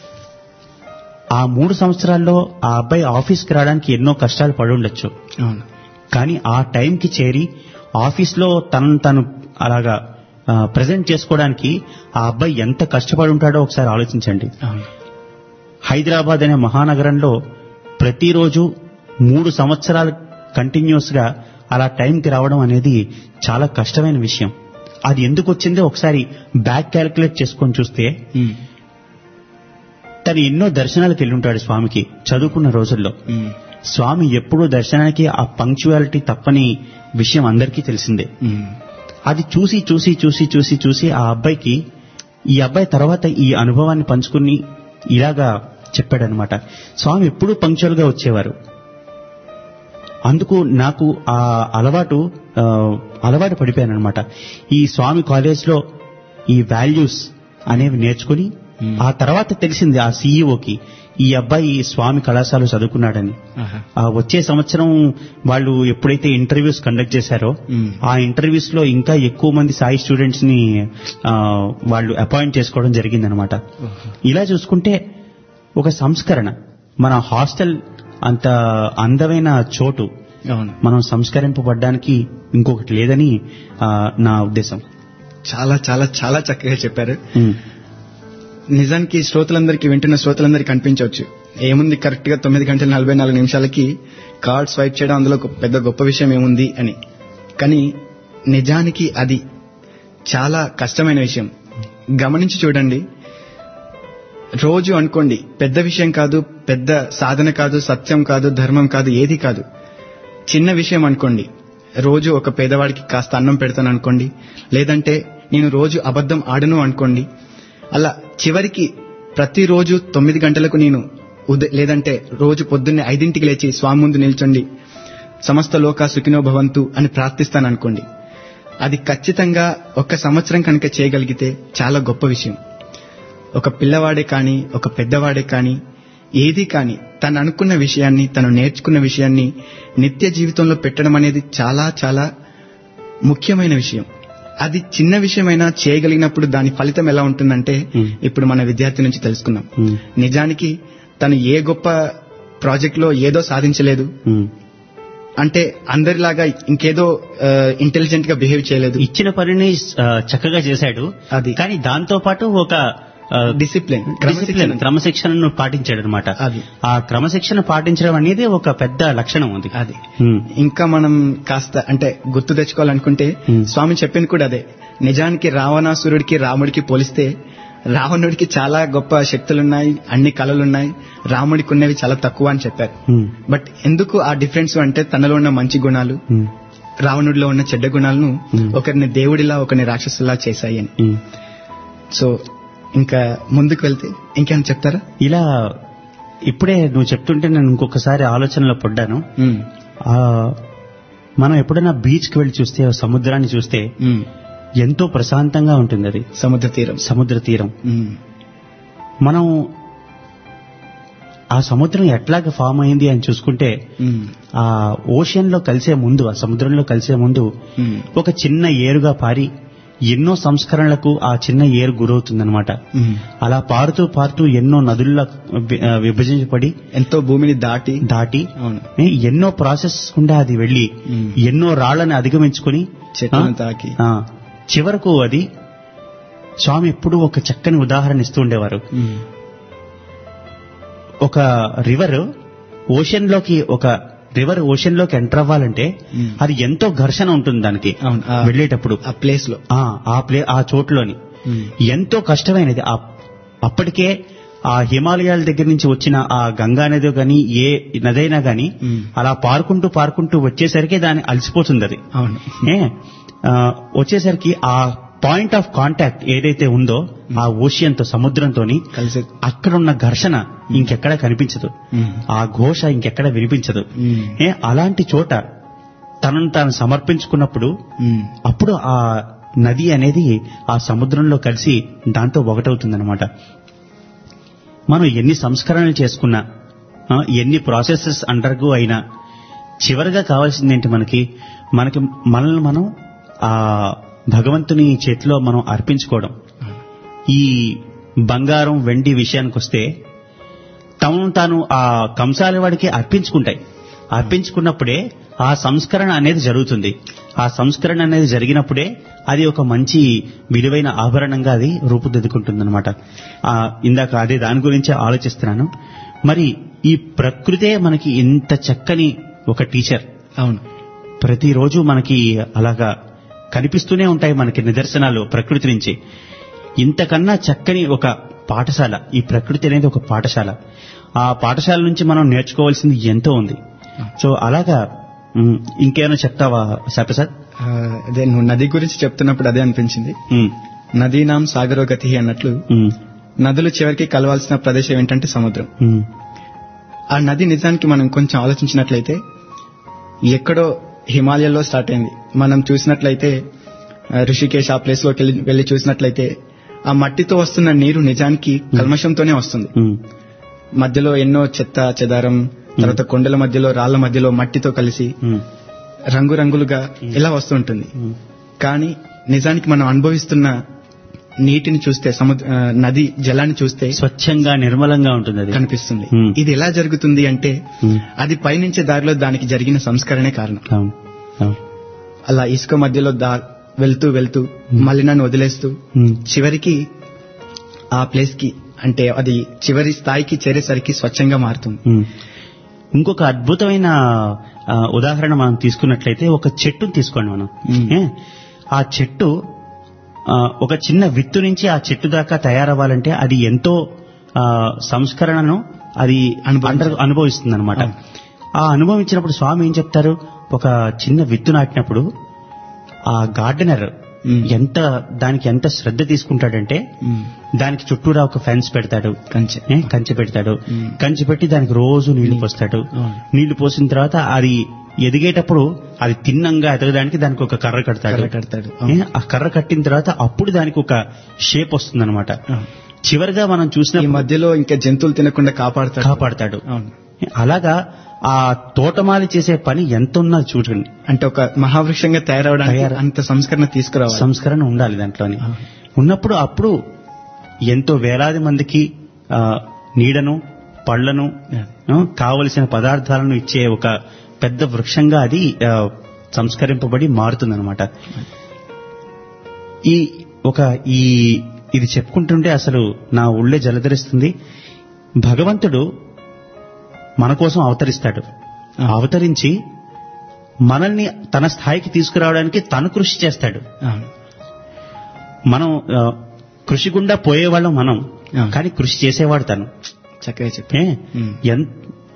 Speaker 5: ఆ మూడు సంవత్సరాల్లో ఆ అబ్బాయి ఆఫీస్కి రావడానికి ఎన్నో కష్టాలు పడి ఉండొచ్చు
Speaker 1: అవును
Speaker 5: కానీ ఆ టైంకి చేరి ఆఫీస్లో తనను తను అలాగా ప్రజెంట్ చేసుకోవడానికి ఆ అబ్బాయి ఎంత కష్టపడి ఉంటాడో ఒకసారి ఆలోచించండి
Speaker 1: అవును
Speaker 5: హైదరాబాద్ అనే మహానగరంలో ప్రతిరోజు మూడు సంవత్సరాలు కంటిన్యూస్ గా అలా టైంకి రావడం అనేది చాలా కష్టమైన విషయం అది ఎందుకు వచ్చిందో ఒకసారి బ్యాక్ క్యాలిక్యులేట్ చేసుకొని చూస్తే
Speaker 1: మ్మ్.
Speaker 5: తను ఎన్నో దర్శనాలకు వెళ్ళుంటాడు స్వామికి చదువుకున్న రోజుల్లో
Speaker 1: మ్మ్.
Speaker 5: స్వామి ఎప్పుడూ దర్శనానికి ఆ పంక్చువాలిటీ తప్పని విషయం అందరికీ తెలిసిందే
Speaker 1: మ్మ్.
Speaker 5: అది చూసి చూసి చూసి చూసి చూసి ఆ అబ్బాయికి ఈ అబ్బాయి తర్వాత ఈ అనుభవాన్ని పంచుకుని ఇలాగా చెప్పాడనమాట స్వామి ఎప్పుడూ పంక్చువల్ గా వచ్చేవారు అందుకు నాకు ఆ అలవాటు ఆ, అలవాటు పడిపోయాను అనమాట ఈ స్వామి కాలేజ్ లో ఈ వాల్యూస్ అనేవి నేర్చుకుని
Speaker 1: Hmm.
Speaker 5: ఆ తర్వాత తెలిసింది ఆ సీఈఓకి ఈ అబ్బాయి స్వామి కళాశాల చదువుకున్నాడని
Speaker 1: ఆహా.
Speaker 5: ఆ వచ్చే సంవత్సరం వాళ్ళు ఎప్పుడైతే ఇంటర్వ్యూస్ కండక్ట్ చేశారో
Speaker 1: మ్మ్.
Speaker 5: ఆ ఇంటర్వ్యూస్ లో ఇంకా ఎక్కువ మంది సాయి స్టూడెంట్స్ ని ఆ, వాళ్ళు అపాయింట్ చేసుకోవడం జరిగిందనమాట
Speaker 1: ఓహో.
Speaker 5: ఇలా చూసుకుంటే ఒక సంస్కరణ మన హాస్టల్ అంత అందమైన చోటు
Speaker 1: అవును
Speaker 5: మనం సంస్కరింపబడ్డానికి ఇంకొకటి లేదని ఆ, నా ఉద్దేశం
Speaker 1: చాలా చాలా చాలా చక్కగా చెప్పారు
Speaker 5: ఉమ్,
Speaker 1: నిజానికి శ్రోతలందరికీ వింటున్న శ్రోతలందరికీ కనిపించవచ్చు ఏముంది కరెక్ట్ గా తొమ్మిది గంటల నలభై నాలుగు నిమిషాలకి కార్డ్ స్వైప్ చేయడం అందులో ఒక పెద్ద గొప్ప విషయం ఏముంది అని కానీ నిజానికి అది చాలా కష్టమైన విషయం గమనించి చూడండి రోజు అనుకోండి పెద్ద విషయం కాదు పెద్ద సాధన కాదు సత్యం కాదు ధర్మం కాదు ఏది కాదు చిన్న విషయం అనుకోండి రోజు ఒక పేదవాడికి కాస్త అన్నం పెడతాను అనుకోండి లేదంటే నేను రోజు అబద్ధం ఆడను అనుకోండి అలా చివరికి ప్రతిరోజు తొమ్మిది గంటలకు నేను ఉదయ లేదంటే రోజు పొద్దున్నే ఐదింటికి లేచి స్వామి ముందు నిల్చొండి సమస్త లోక సుఖినో భవంతు అని ప్రార్థిస్తాను అనుకోండి అది ఖచ్చితంగా ఒక సంవత్సరం కనుక చేయగలిగితే చాలా గొప్ప విషయం ఒక పిల్లవాడే కానీ ఒక పెద్దవాడే కానీ ఏది కానీ తను అనుకున్న విషయాన్ని తను నేర్చుకున్న విషయాన్ని నిత్య జీవితంలో పెట్టడం అనేది చాలా చాలా ముఖ్యమైన విషయం అది చిన్న విషయమైనా చేయగలిగినప్పుడు దాని ఫలితం ఎలా ఉంటుందంటే
Speaker 5: Hmm.
Speaker 1: ఇప్పుడు మన విద్యార్థి నుంచి తెలుసుకున్నాం
Speaker 5: ఉమ్,
Speaker 1: నిజానికి తను ఏ గొప్ప ప్రాజెక్ట్ లో ఏదో సాధించలేదు
Speaker 5: ఉమ్,
Speaker 1: అంటే అందరిలాగా ఇంకేదో ఇంటెలిజెంట్ గా బిహేవ్ చేయలేదు
Speaker 5: ఇచ్చిన పనిని ఆ, చక్కగా చేశాడు
Speaker 1: అది.
Speaker 5: కానీ దాంతో పాటు ఒక ఆ,
Speaker 1: డిసిప్లిన్
Speaker 5: డిసిప్లిన్ క్రమశిక్షణను పాటించాడు అనమాట
Speaker 1: అది.
Speaker 5: ఆ క్రమశిక్షణ పాటించడం అనేది ఒక పెద్ద లక్షణం ఉంది
Speaker 1: అది
Speaker 5: ఉమ్,
Speaker 1: ఇంకా మనం కాస్త అంటే గుర్తు తెచ్చుకోవాలనుకుంటే
Speaker 5: Hmm.
Speaker 1: స్వామి చెప్పింది కూడా అదే నిజానికి రావణాసురుడికి రాముడికి పోలిస్తే రావణుడికి చాలా గొప్ప శక్తులున్నాయి అన్ని కళలున్నాయి రాముడికి ఉన్నవి చాలా తక్కువ అని చెప్పారు
Speaker 5: ఉమ్,
Speaker 1: బట్ ఎందుకు ఆ డిఫరెన్స్ అంటే తనలో ఉన్న మంచి గుణాలు
Speaker 5: ఉమ్,
Speaker 1: రావణుడిలో ఉన్న చెడ్డ గుణాలను
Speaker 5: Hmm.
Speaker 1: ఒకరిని దేవుడిలా ఒకరిని రాక్షసులా చేశాయి అని
Speaker 5: ఉమ్.
Speaker 1: సో ఇంకా ముందుకు వెళ్తే ఇంకేమైనా చెప్తారా
Speaker 5: ఇలా ఇప్పుడే నువ్వు చెప్తుంటే నేను ఇంకొకసారి ఆలోచనలో పడ్డాను
Speaker 1: ఉమ్,
Speaker 5: ఆ, మనం ఎప్పుడైనా బీచ్ కి వెళ్ళి చూస్తే ఆ సముద్రాన్ని చూస్తే
Speaker 1: ఉమ్,
Speaker 5: ఎంతో ప్రశాంతంగా ఉంటుంది అది
Speaker 1: సముద్ర తీరం
Speaker 5: సముద్ర తీరం
Speaker 1: ఉమ్,
Speaker 5: మనం ఆ సముద్రం ఎట్లాగ ఫామ్ అయింది అని చూసుకుంటే
Speaker 1: ఉమ్,
Speaker 5: ఆ ఓషన్ లో కలిసే ముందు ఆ సముద్రంలో కలిసే ముందు
Speaker 1: ఉమ్,
Speaker 5: ఒక చిన్న ఏరుగా పారి ఎన్నో సంస్కరణలకు ఆ చిన్న ఏరు గురవుతుందన్నమాట
Speaker 1: ఉమ్.
Speaker 5: అలా పారుతూ పారుతూ ఎన్నో నదుల్లో వి- ఆ, విభజించబడి
Speaker 1: ఎంతో భూమిని దాటి
Speaker 5: దాటి
Speaker 1: అవును
Speaker 5: ఏ, ఎన్నో ప్రాసెస్ గుండా అది వెళ్లి
Speaker 1: ఉమ్.
Speaker 5: ఎన్నో రాళ్లను అధిగమించుకుని
Speaker 1: చెట్లను
Speaker 5: ఆ,
Speaker 1: తాకి
Speaker 5: ఆ, చివరకు అది స్వామి ఎప్పుడు ఒక చక్కని ఉదాహరణ ఇస్తూ ఉండేవారు
Speaker 1: ఉమ్,
Speaker 5: ఒక రివర్ ఓషన్ లోకి ఒక రివర్ ఓషన్ లోకి ఎంటర్ అవ్వాలంటే
Speaker 1: మ్మ్.
Speaker 5: అది ఎంతో ఘర్షణ ఉంటుంది దానికి
Speaker 1: అవును ఆ-
Speaker 5: వెళ్ళేటప్పుడు
Speaker 1: ఆ ప్లేస్ లో
Speaker 5: ఆ ఆ ప్లే ఆ చోట్లోని
Speaker 1: ఉమ్,
Speaker 5: ఎంతో కష్టమైనది ఆ అప్పటికే ఆ హిమాలయాల దగ్గర నుంచి వచ్చిన ఆ గంగా నది గాని ఏ నదైనా గాని
Speaker 1: మ్మ్.
Speaker 5: అలా పారుకుంటూ పారుకుంటూ వచ్చేసరికి దాని అలసిపోతుంది అది
Speaker 1: అవును
Speaker 5: ఏ ఆ, వచ్చేసరికి ఆ పాయింట్ ఆఫ్ కాంటాక్ట్ ఏదైతే ఉందో ఆ ఓషియన్ తో సముద్రంతోని
Speaker 1: కలిసి
Speaker 5: అక్కడ ఉన్న ఘర్షణ ఇంకెక్కడ కనిపించదు
Speaker 1: ఉమ్,
Speaker 5: ఆ ఘోష ఇంకెక్కడ వినిపించదు
Speaker 1: ఉమ్,
Speaker 5: ఏ అలాంటి చోట తనను తాను సమర్పించుకున్నప్పుడు
Speaker 1: ఉమ్,
Speaker 5: అప్పుడు ఆ నది అనేది ఆ సముద్రంలో కలిసి దాంతో ఒకటవుతుందన్నమాట మనం ఎన్ని సంస్కరణలు చేసుకున్నా ఆ, ఎన్ని ప్రాసెసెస్ అండర్గో అయినా చివరిగా కావాల్సింది ఏంటి మనకి మనకి మనల్ని మనం ఆ భగవంతుని చేతిలో మనం అర్పించుకోవడం ఈ బంగారం వెండి విషయానికి వస్తే తమను తాను ఆ కంసాల వాడికి అర్పించుకుంటాయి అర్పించుకున్నప్పుడే ఆ సంస్కరణ అనేది జరుగుతుంది ఆ సంస్కరణ అనేది జరిగినప్పుడే అది ఒక మంచి విలువైన ఆభరణంగా అది రూపుదిద్దుకుంటుందన్నమాట ఆ ఇందాక అదే దాని గురించే ఆలోచిస్తున్నాను మరి ఈ ప్రకృతే మనకి ఇంత చక్కని ఒక టీచర్
Speaker 1: అవును
Speaker 5: ప్రతిరోజు మనకి అలాగా కనిపిస్తూనే ఉంటాయి మనకి నిదర్శనాలు ప్రకృతి నుంచి ఇంతకన్నా చక్కని ఒక పాఠశాల ఈ ప్రకృతి అనేది ఒక పాఠశాల ఆ పాఠశాల నుంచి మనం నేర్చుకోవాల్సింది ఎంతో ఉంది సో అలాగా ఉమ్, ఇంకేమైనా చెప్తావా సప్రసాద్
Speaker 1: ఆ, అదే నువ్వు నది గురించి చెప్తున్నప్పుడు అదే అనిపించింది
Speaker 5: ఉమ్,
Speaker 1: నదీనాం సాగరోగతి అన్నట్లు
Speaker 5: ఉమ్,
Speaker 1: నదులు చివరికి కలవాల్సిన ప్రదేశం ఏంటంటే సముద్రం
Speaker 5: ఉమ్,
Speaker 1: ఆ నది నిజానికి మనం కొంచెం ఆలోచించినట్లయితే ఎక్కడో హిమాలయాల్లో స్టార్ట్ అయింది మనం చూసినట్లయితే ఆ, ఋషికేశ్ ఆ ప్లేస్ లోకి వెళ్ళి- వెళ్ళి చూసినట్లయితే ఆ మట్టితో వస్తున్న నీరు నిజానికి కల్మషంతోనే వస్తుంది
Speaker 5: ఉమ్,
Speaker 1: మధ్యలో ఎన్నో చెత్త చెదారం తర్వాత కొండల మధ్యలో రాళ్ల మధ్యలో మట్టితో కలిసి
Speaker 5: ఉమ్,
Speaker 1: రంగురంగులుగా ఇలా వస్తుంటుంది
Speaker 5: ఉమ్,
Speaker 1: కానీ నిజానికి మనం అనుభవిస్తున్న నీటిని చూస్తే సముద్ర ఆ, నది జలాన్ని చూస్తే
Speaker 5: స్వచ్ఛంగా నిర్మలంగా ఉంటుంది అది
Speaker 1: కనిపిస్తుంది
Speaker 5: Hmm.
Speaker 1: ఇది ఎలా జరుగుతుంది అంటే
Speaker 5: ఉమ్,
Speaker 1: అది పయనించే దారిలో దానికి జరిగిన సంస్కరణే కారణం
Speaker 5: అవును అవును
Speaker 1: అలా ఇసుక మధ్యలో దా వెళ్తూ వెళ్తూ మలినాన్ని వదిలేస్తూ
Speaker 5: ఉమ్,
Speaker 1: చివరికి ఆ ప్లేస్ కి అంటే అది చివరి స్థాయికి చేరేసరికి స్వచ్ఛంగా మారుతుంది
Speaker 5: ఉమ్. ఇంకొక అద్భుతమైన ఆ, ఉదాహరణ మనం తీసుకున్నట్లయితే ఒక చెట్టును తీసుకోండి మనం
Speaker 1: ఉమ్.
Speaker 5: ఏ? ఆ చెట్టు ఆ, ఒక చిన్న విత్తు నుంచి ఆ చెట్టు దాకా తయారవ్వాలంటే అది ఎంతో ఆ, సంస్కరణను అది
Speaker 1: అనుభవించాలి.
Speaker 5: అనుభవిస్తుంది అనమాట
Speaker 1: అవును.
Speaker 5: ఆ అనుభవించినప్పుడు స్వామి ఏం చెప్తారు ఒక చిన్న విత్తు నాటినప్పుడు ఆ గార్డెనర్
Speaker 1: ఉమ్.
Speaker 5: ఎంత దానికి ఎంత శ్రద్ధ తీసుకుంటాడంటే
Speaker 1: ఉమ్.
Speaker 5: దానికి చుట్టూరా ఒక ఫెన్స్ పెడతాడు
Speaker 1: కంచె
Speaker 5: ఏ, కంచె పెడతాడు
Speaker 1: మ్మ్.
Speaker 5: కంచె పెట్టి దానికి రోజు నీళ్లు పోస్తాడు
Speaker 1: అవును.
Speaker 5: నీళ్లు పోసిన తర్వాత అది ఎదిగేటప్పుడు అది తిన్నంగా ఎదగడానికి దానికి ఒక కర్ర కడతాడు
Speaker 1: కర్ర కడతాడు
Speaker 5: ఏ, ఆ కర్ర కట్టిన తర్వాత అప్పుడు దానికి ఒక షేప్ వస్తుందన్నమాట
Speaker 1: అవును.
Speaker 5: చివరిగా మనం
Speaker 1: ఈ
Speaker 5: చూసిన
Speaker 1: మధ్యలో ఇంకా జంతువులు తినకుండా కాపాడుతాడు
Speaker 5: కాపాడతాడు
Speaker 1: అవును
Speaker 5: అలాగా ఆ తోటమాలి చేసే పని ఎంత ఉన్నది చూడండి
Speaker 1: అంటే ఒక మహావృక్షంగా తయారవడానికి
Speaker 5: తయారు-
Speaker 1: అంత సంస్కరణ తీసుకురావాలి
Speaker 5: సంస్కరణ ఉండాలి దాంట్లోని
Speaker 1: అవును.
Speaker 5: ఉన్నప్పుడు అప్పుడు ఎంతో వేలాది మందికి ఆ, నీడను పళ్లను ఆ, కావలసిన పదార్థాలను ఇచ్చే ఒక పెద్ద వృక్షంగా అది ఆ, సంస్కరింపబడి మారుతుందన్నమాట ఈ ఒక ఈ ఇది చెప్పుకుంటుంటే అసలు నా ఒళ్ళే జలధరిస్తుంది భగవంతుడు మన కోసం అవతరిస్తాడు అవతరించి మనల్ని తన స్థాయికి తీసుకురావడానికి తను కృషి చేస్తాడు
Speaker 1: అవును
Speaker 5: మనం ఆ, కృషి గుండా పోయేవాళ్ళం మనం
Speaker 1: ఆ.
Speaker 5: కానీ కృషి చేసేవాడు తను
Speaker 1: చక్కగా చెప్పారు
Speaker 5: ఏ?
Speaker 1: ఉమ్.
Speaker 5: ఎన్-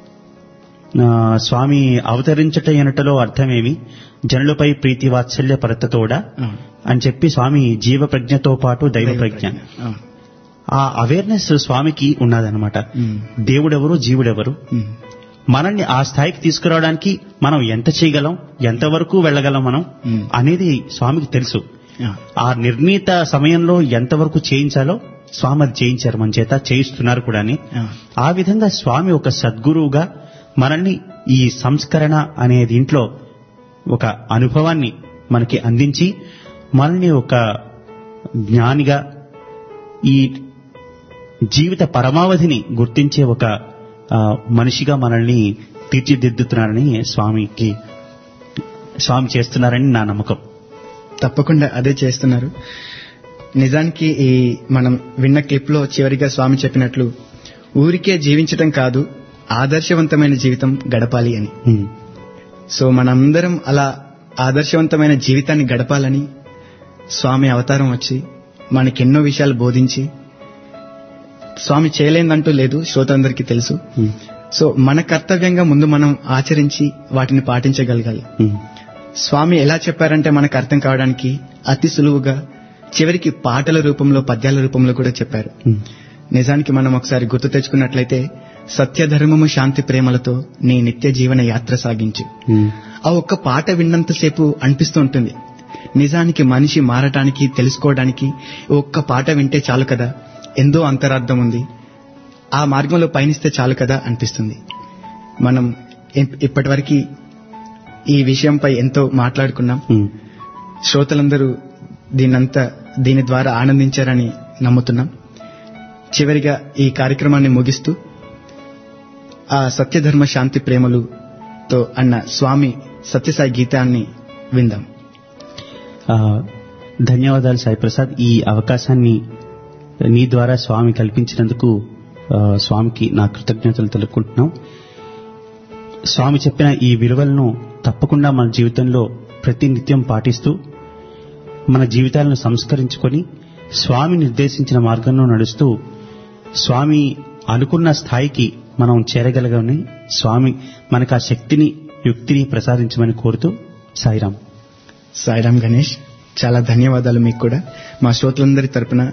Speaker 5: ఆ, స్వామి అవతరించట ఎనటలో అర్థమేమి జనులపై ప్రీతి వాత్సల్య పరతతోడ
Speaker 1: అవును.
Speaker 5: అని చెప్పి స్వామి జీవ ప్రజ్ఞతో పాటు దైవ ప్రజ్ఞ
Speaker 1: అవును.
Speaker 5: ఆ అవేర్నెస్ స్వామికి ఉన్నదనమాట
Speaker 1: ఉమ్.
Speaker 5: దేవుడెవరు జీవుడెవరు
Speaker 1: ఉమ్.
Speaker 5: మనల్ని ఆ స్థాయికి తీసుకురావడానికి మనం ఎంత చేయగలం ఎంతవరకు వెళ్ళగలం మనం
Speaker 1: ఉమ్.
Speaker 5: అనేది స్వామికి తెలుసు
Speaker 1: ఆ.
Speaker 5: ఆ నిర్ణీత సమయంలో ఎంతవరకు చేయించాలో స్వామి అది చేయించారు మన చేత చేయిస్తున్నారు కూడా
Speaker 1: ఆ.
Speaker 5: ఆ విధంగా స్వామి ఒక సద్గురువుగా మనల్ని ఈ సంస్కరణ అనే దీంట్లో ఒక అనుభవాన్ని మనకి అందించి మనల్ని ఒక జ్ఞానిగా ఈ జీవిత పరమావధిని గుర్తించే ఒక ఆ, మనిషిగా మనల్ని తీర్చిదిద్దుతున్నారని స్వామికి స్వామి చేస్తున్నారని నా నమ్మకం
Speaker 1: తప్పకుండా అదే చేస్తున్నారు నిజానికి ఈ మనం విన్న క్లిప్ లో చివరిగా స్వామి చెప్పినట్లు ఊరికే జీవించటం కాదు ఆదర్శవంతమైన జీవితం గడపాలి అని
Speaker 5: ఉమ్,
Speaker 1: సో మనందరం అలా ఆదర్శవంతమైన జీవితాన్ని గడపాలని స్వామి అవతారం వచ్చి మనకెన్నో విషయాలు బోధించి స్వామి చేయలేదంటూ లేదు శ్రోతందరికీ తెలుసు
Speaker 5: ఉమ్,
Speaker 1: సో మన కర్తవ్యంగా ముందు మనం ఆచరించి వాటిని పాటించగలగాలి
Speaker 5: ఉమ్,
Speaker 1: స్వామి ఎలా చెప్పారంటే మనకు అర్థం కావడానికి అతి సులువుగా చివరికి పాటల రూపంలో పద్యాల రూపంలో కూడా చెప్పారు
Speaker 5: ఉమ్,
Speaker 1: నిజానికి మనం ఒకసారి గుర్తు తెచ్చుకున్నట్లయితే సత్యధర్మము శాంతి ప్రేమలతో నీ నిత్య జీవన యాత్ర సాగించు
Speaker 5: ఉమ్,
Speaker 1: ఆ ఒక్క పాట విన్నంతసేపు అనిపిస్తూ ఉంటుంది నిజానికి మనిషి మారటానికి తెలుసుకోవడానికి ఈ ఒక్క పాట వింటే చాలు కదా ఎంతో అంతరార్థం ఉంది ఆ మార్గంలో పయనిస్తే చాలు కదా అనిపిస్తుంది మనం ఇప్- ఇప్పటివరకు ఈ విషయంపై ఎంతో మాట్లాడుకున్నాం
Speaker 5: ఉమ్.
Speaker 1: శ్రోతలందరూ దీన్నంతా దీని ద్వారా ఆనందించారని నమ్ముతున్నాం చివరిగా ఈ కార్యక్రమాన్ని ముగిస్తూ ఆ సత్యధర్మ శాంతి ప్రేమలుతో అన్న స్వామి సత్యసాయి గీతాన్ని విందాం
Speaker 5: ఆ, ధన్యవాదాలు సాయి ప్రసాద్ ఈ అవకాశాన్ని నీ ద్వారా స్వామి కల్పించినందుకు ఆ, స్వామికి నా కృతజ్ఞతలు తెలుపుకుంటున్నాం స్వామి చెప్పిన ఈ విలువలను తప్పకుండా మన జీవితంలో ప్రతి నిత్యం పాటిస్తూ మన జీవితాలను సంస్కరించుకొని స్వామి నిర్దేశించిన మార్గంలో నడుస్తూ స్వామి అనుకున్న స్థాయికి మనం చేరగలగని స్వామి మనకు ఆ శక్తిని యుక్తిని ప్రసాదించమని కోరుతూ సాయిరాం
Speaker 1: సాయిరామ్ గణేష్ చాలా ధన్యవాదాలు మీకు కూడా మా శ్రోతలందరి తరపున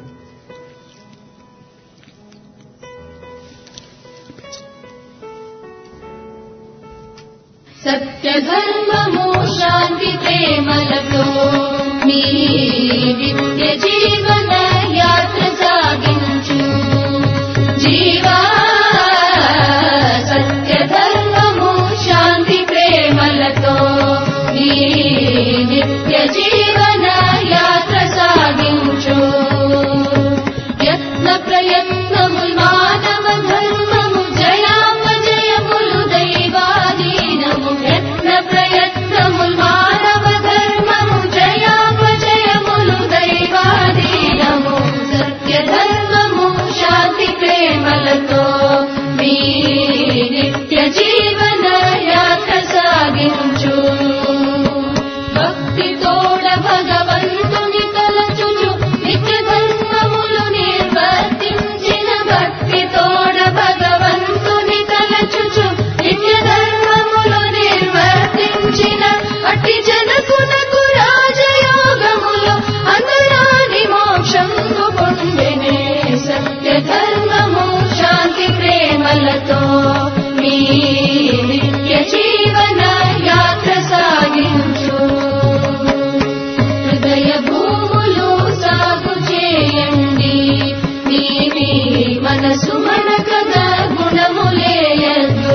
Speaker 2: సత్యధర్మము శాంతి ప్రేమలతో మీ నిత్య జీవన యాత్ర సాగించు జీవా సత్యధర్మము శాంతి ప్రేమలతో మీ నిత్య జీవన యాత్ర సాగించు యత్న ప్రయత్నముల్ మానవ ధర్మము జయాపజయములు దైవాధీనము యత్న ప్రయత్నముల్ మానవ ధర్మము జయాపజయములు దైవాధీనము సత్య ధర్మము శాంతి ప్రేమలతో మీ నిత్య జీవన యాత్ర సాగించు భక్తి తోడ భగవంతుని తలచుచు నిత్య ధర్మములు నిర్వర్తించిన భక్తి తోడ భగవంతుని తలచుచు నిత్య ధర్మములు నిర్వర్తించిన అట్టి జనకునకు రాజయోగములు అందరాని మోక్షము పొందెనే సత్య ధర్మము శాంతి ప్రేమలతో మీ నిత్య జీవన యాత్ర సాగించు హృదయ భూములు సాగు చేయండి మీ మీ మనసు మనకగా గుణములేయదు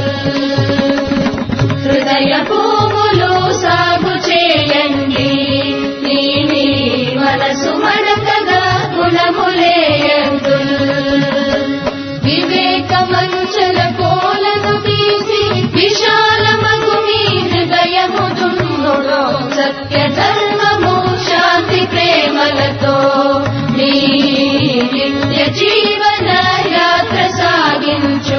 Speaker 2: హృదయ భూములు సాగు చేయండి మీ మీ మనసు మనకగా గుణములేయదు వివేక మంచల కోలను తీసి విశాలమగు మీ జీవన యాత్ర సాగించు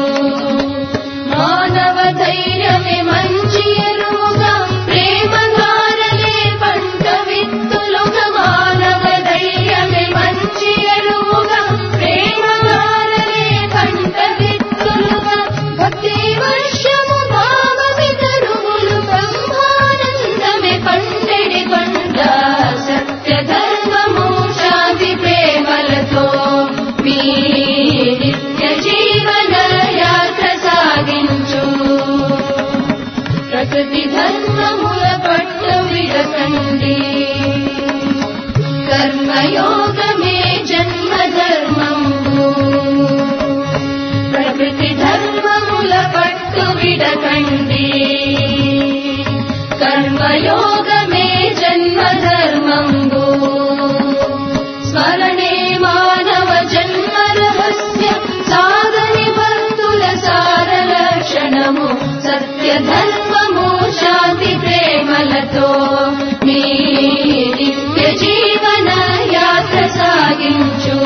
Speaker 2: మానవ ధైర్యమే మంచి ఎరువుగా ప్రేమ ధారలే పంట విత్తులుగా మానవ ధైర్యమే మంచి ఎరువుగా ప్రేమ ధారలే పంట విత్తులుగా భక్తి వర్షము భావమి తరువులు బ్రహ్మానందమే పండెడి పండ సత్య ధర్మము శాంతి ప్రేమలతో మీ నిత్య జీవన యాత్ర సాగించు ప్రకృతి ధర్మముల పట్టు విడకండి కర్మయోగమే జన్మ ధర్మము ప్రకృతి ధర్మముల పట్టు విడకండి కర్మయోగమే జన్మ ధర్మంబు స్మరణే మానవ జన్మ రహస్య సాధని భక్తుల సార లక్షణము సత్య ధర్మము శాంతి ప్రేమలతో మీ నిత్య జీవన యాత్ర సాగించు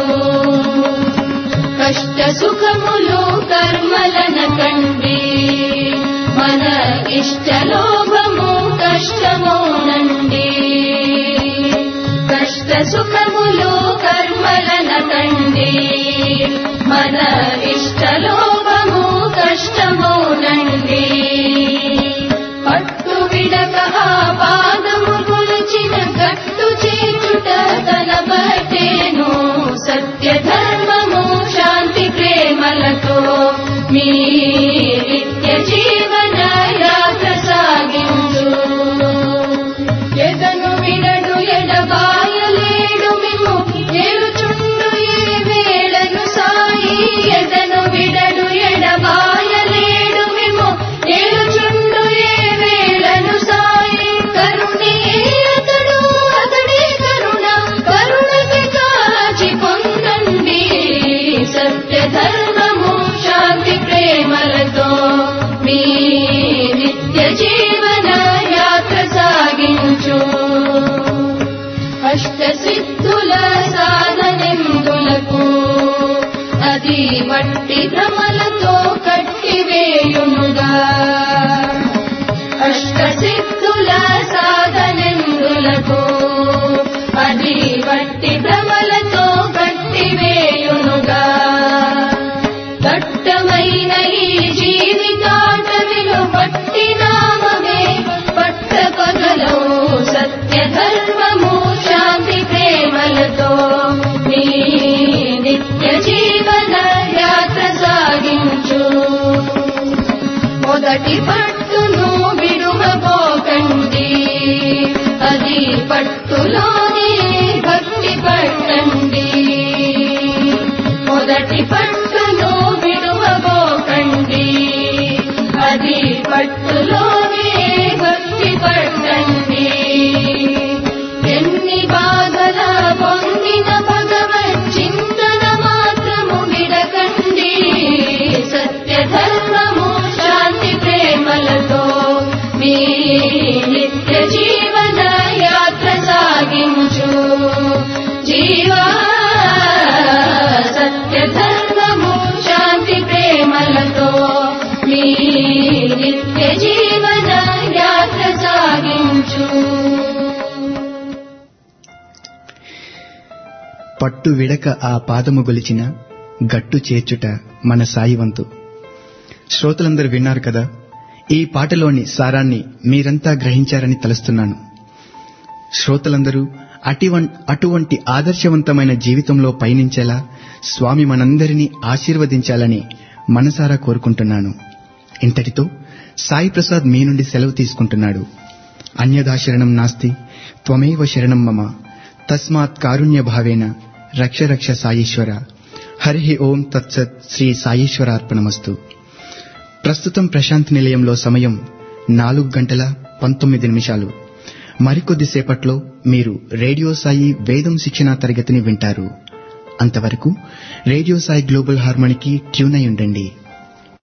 Speaker 2: కష్ట సుఖములు కర్మలన కండి మన ఇష్టలోభము కష్టమోనండి కష్ట సుఖములు కర్మలన కండి మన ఇష్టలోభము కష్టమోనండి పట్టు విడక ఆ పాదము కొలిచిన గట్టు చేచుట తన బట్టేను సత్య ధర్మము శాంతి ప్రేమలతో మీ నిత్య జీవన యాత్ర సాగించు ఎదను విడడు ఎడబాయలేడు మిమ్ము ఏలుచుండు ఏ వేళను సాయి ఎదను విడడు ఎడబాయలేడు మిమ్ము ఏలుచుండు ఏ వేళను సాయి కరుణే అతడు అతడే కరుణ కరుణకి కాచి పొందండి సత్య ధర్మము శాంతి ప్రేమలతో మీ నిత్య జీవన యాత్ర సాగించు అష్ట సిద్ధుల సాధనెందులకు అది మట్టి భ్రమలతో కట్టివేయునుగా అష్ట సిద్ధుల సాధనెందులకు అది మట్టి భ్రమలతో కట్టివేయునుగా దట్టమైన ఈ జీవితాటవిలో పట్టి నామమే పట్ట పగలో సత్య ధర్మము శాంతి ప్రేమలతో మీ నిత్య జీవన యాత్ర సాగించు మొదటి పట్టును విడువబోకండి అది పట్టులోనే భక్తి పట్టండి మొదటి పట్టును విడువబోకండి అది పట్టులోనే భక్తి పట్టండి ఎన్ని బాధల పొందిన భగవత్ చింతన మాత్రము విడకండి సత్య ధర్మము శాంతి ప్రేమలతో మీ నిత్య జీవన యాత్ర సాగించు జీవా సత్య ధర్మము శాంతి ప్రేమలతో మీ నిత్య జీవన యాత్ర సాగించు
Speaker 1: పట్టు విడక ఆ పాదము గొలిచిన గట్టు చేర్చుట మన సాయి వంతు శ్రోతలందరూ విన్నారు కదా ఈ పాటలోని సారాన్ని మీరంతా గ్రహించారని తలుస్తున్నాను శ్రోతలందరూ అటివన్- అటువంటి ఆదర్శవంతమైన జీవితంలో పయనించేలా స్వామి మనందరినీ ఆశీర్వదించాలని మనసారా కోరుకుంటున్నాను ఇంతటితో సాయి ప్రసాద్ మీ నుండి సెలవు తీసుకుంటున్నాడు అన్యదా శరణం నాస్తి త్వమేవ శరణం మమ తస్మాత్ కారుణ్య భావేన రక్ష రక్ష సాయీశ్వర హరి ఓం తత్సత్ శ్రీ సాయీశ్వరార్పణమస్తు ప్రస్తుతం ప్రశాంత్ నిలయంలో సమయం నాలుగు గంటల పంతొమ్మిది నిమిషాలు మరికొద్ది సేపట్లో మీరు రేడియో సాయి వేదం శిక్షణా తరగతిని వింటారు అంతవరకు రేడియో సాయి గ్లోబల్ హార్మోనికి ట్యూన్ అయి ఉండండి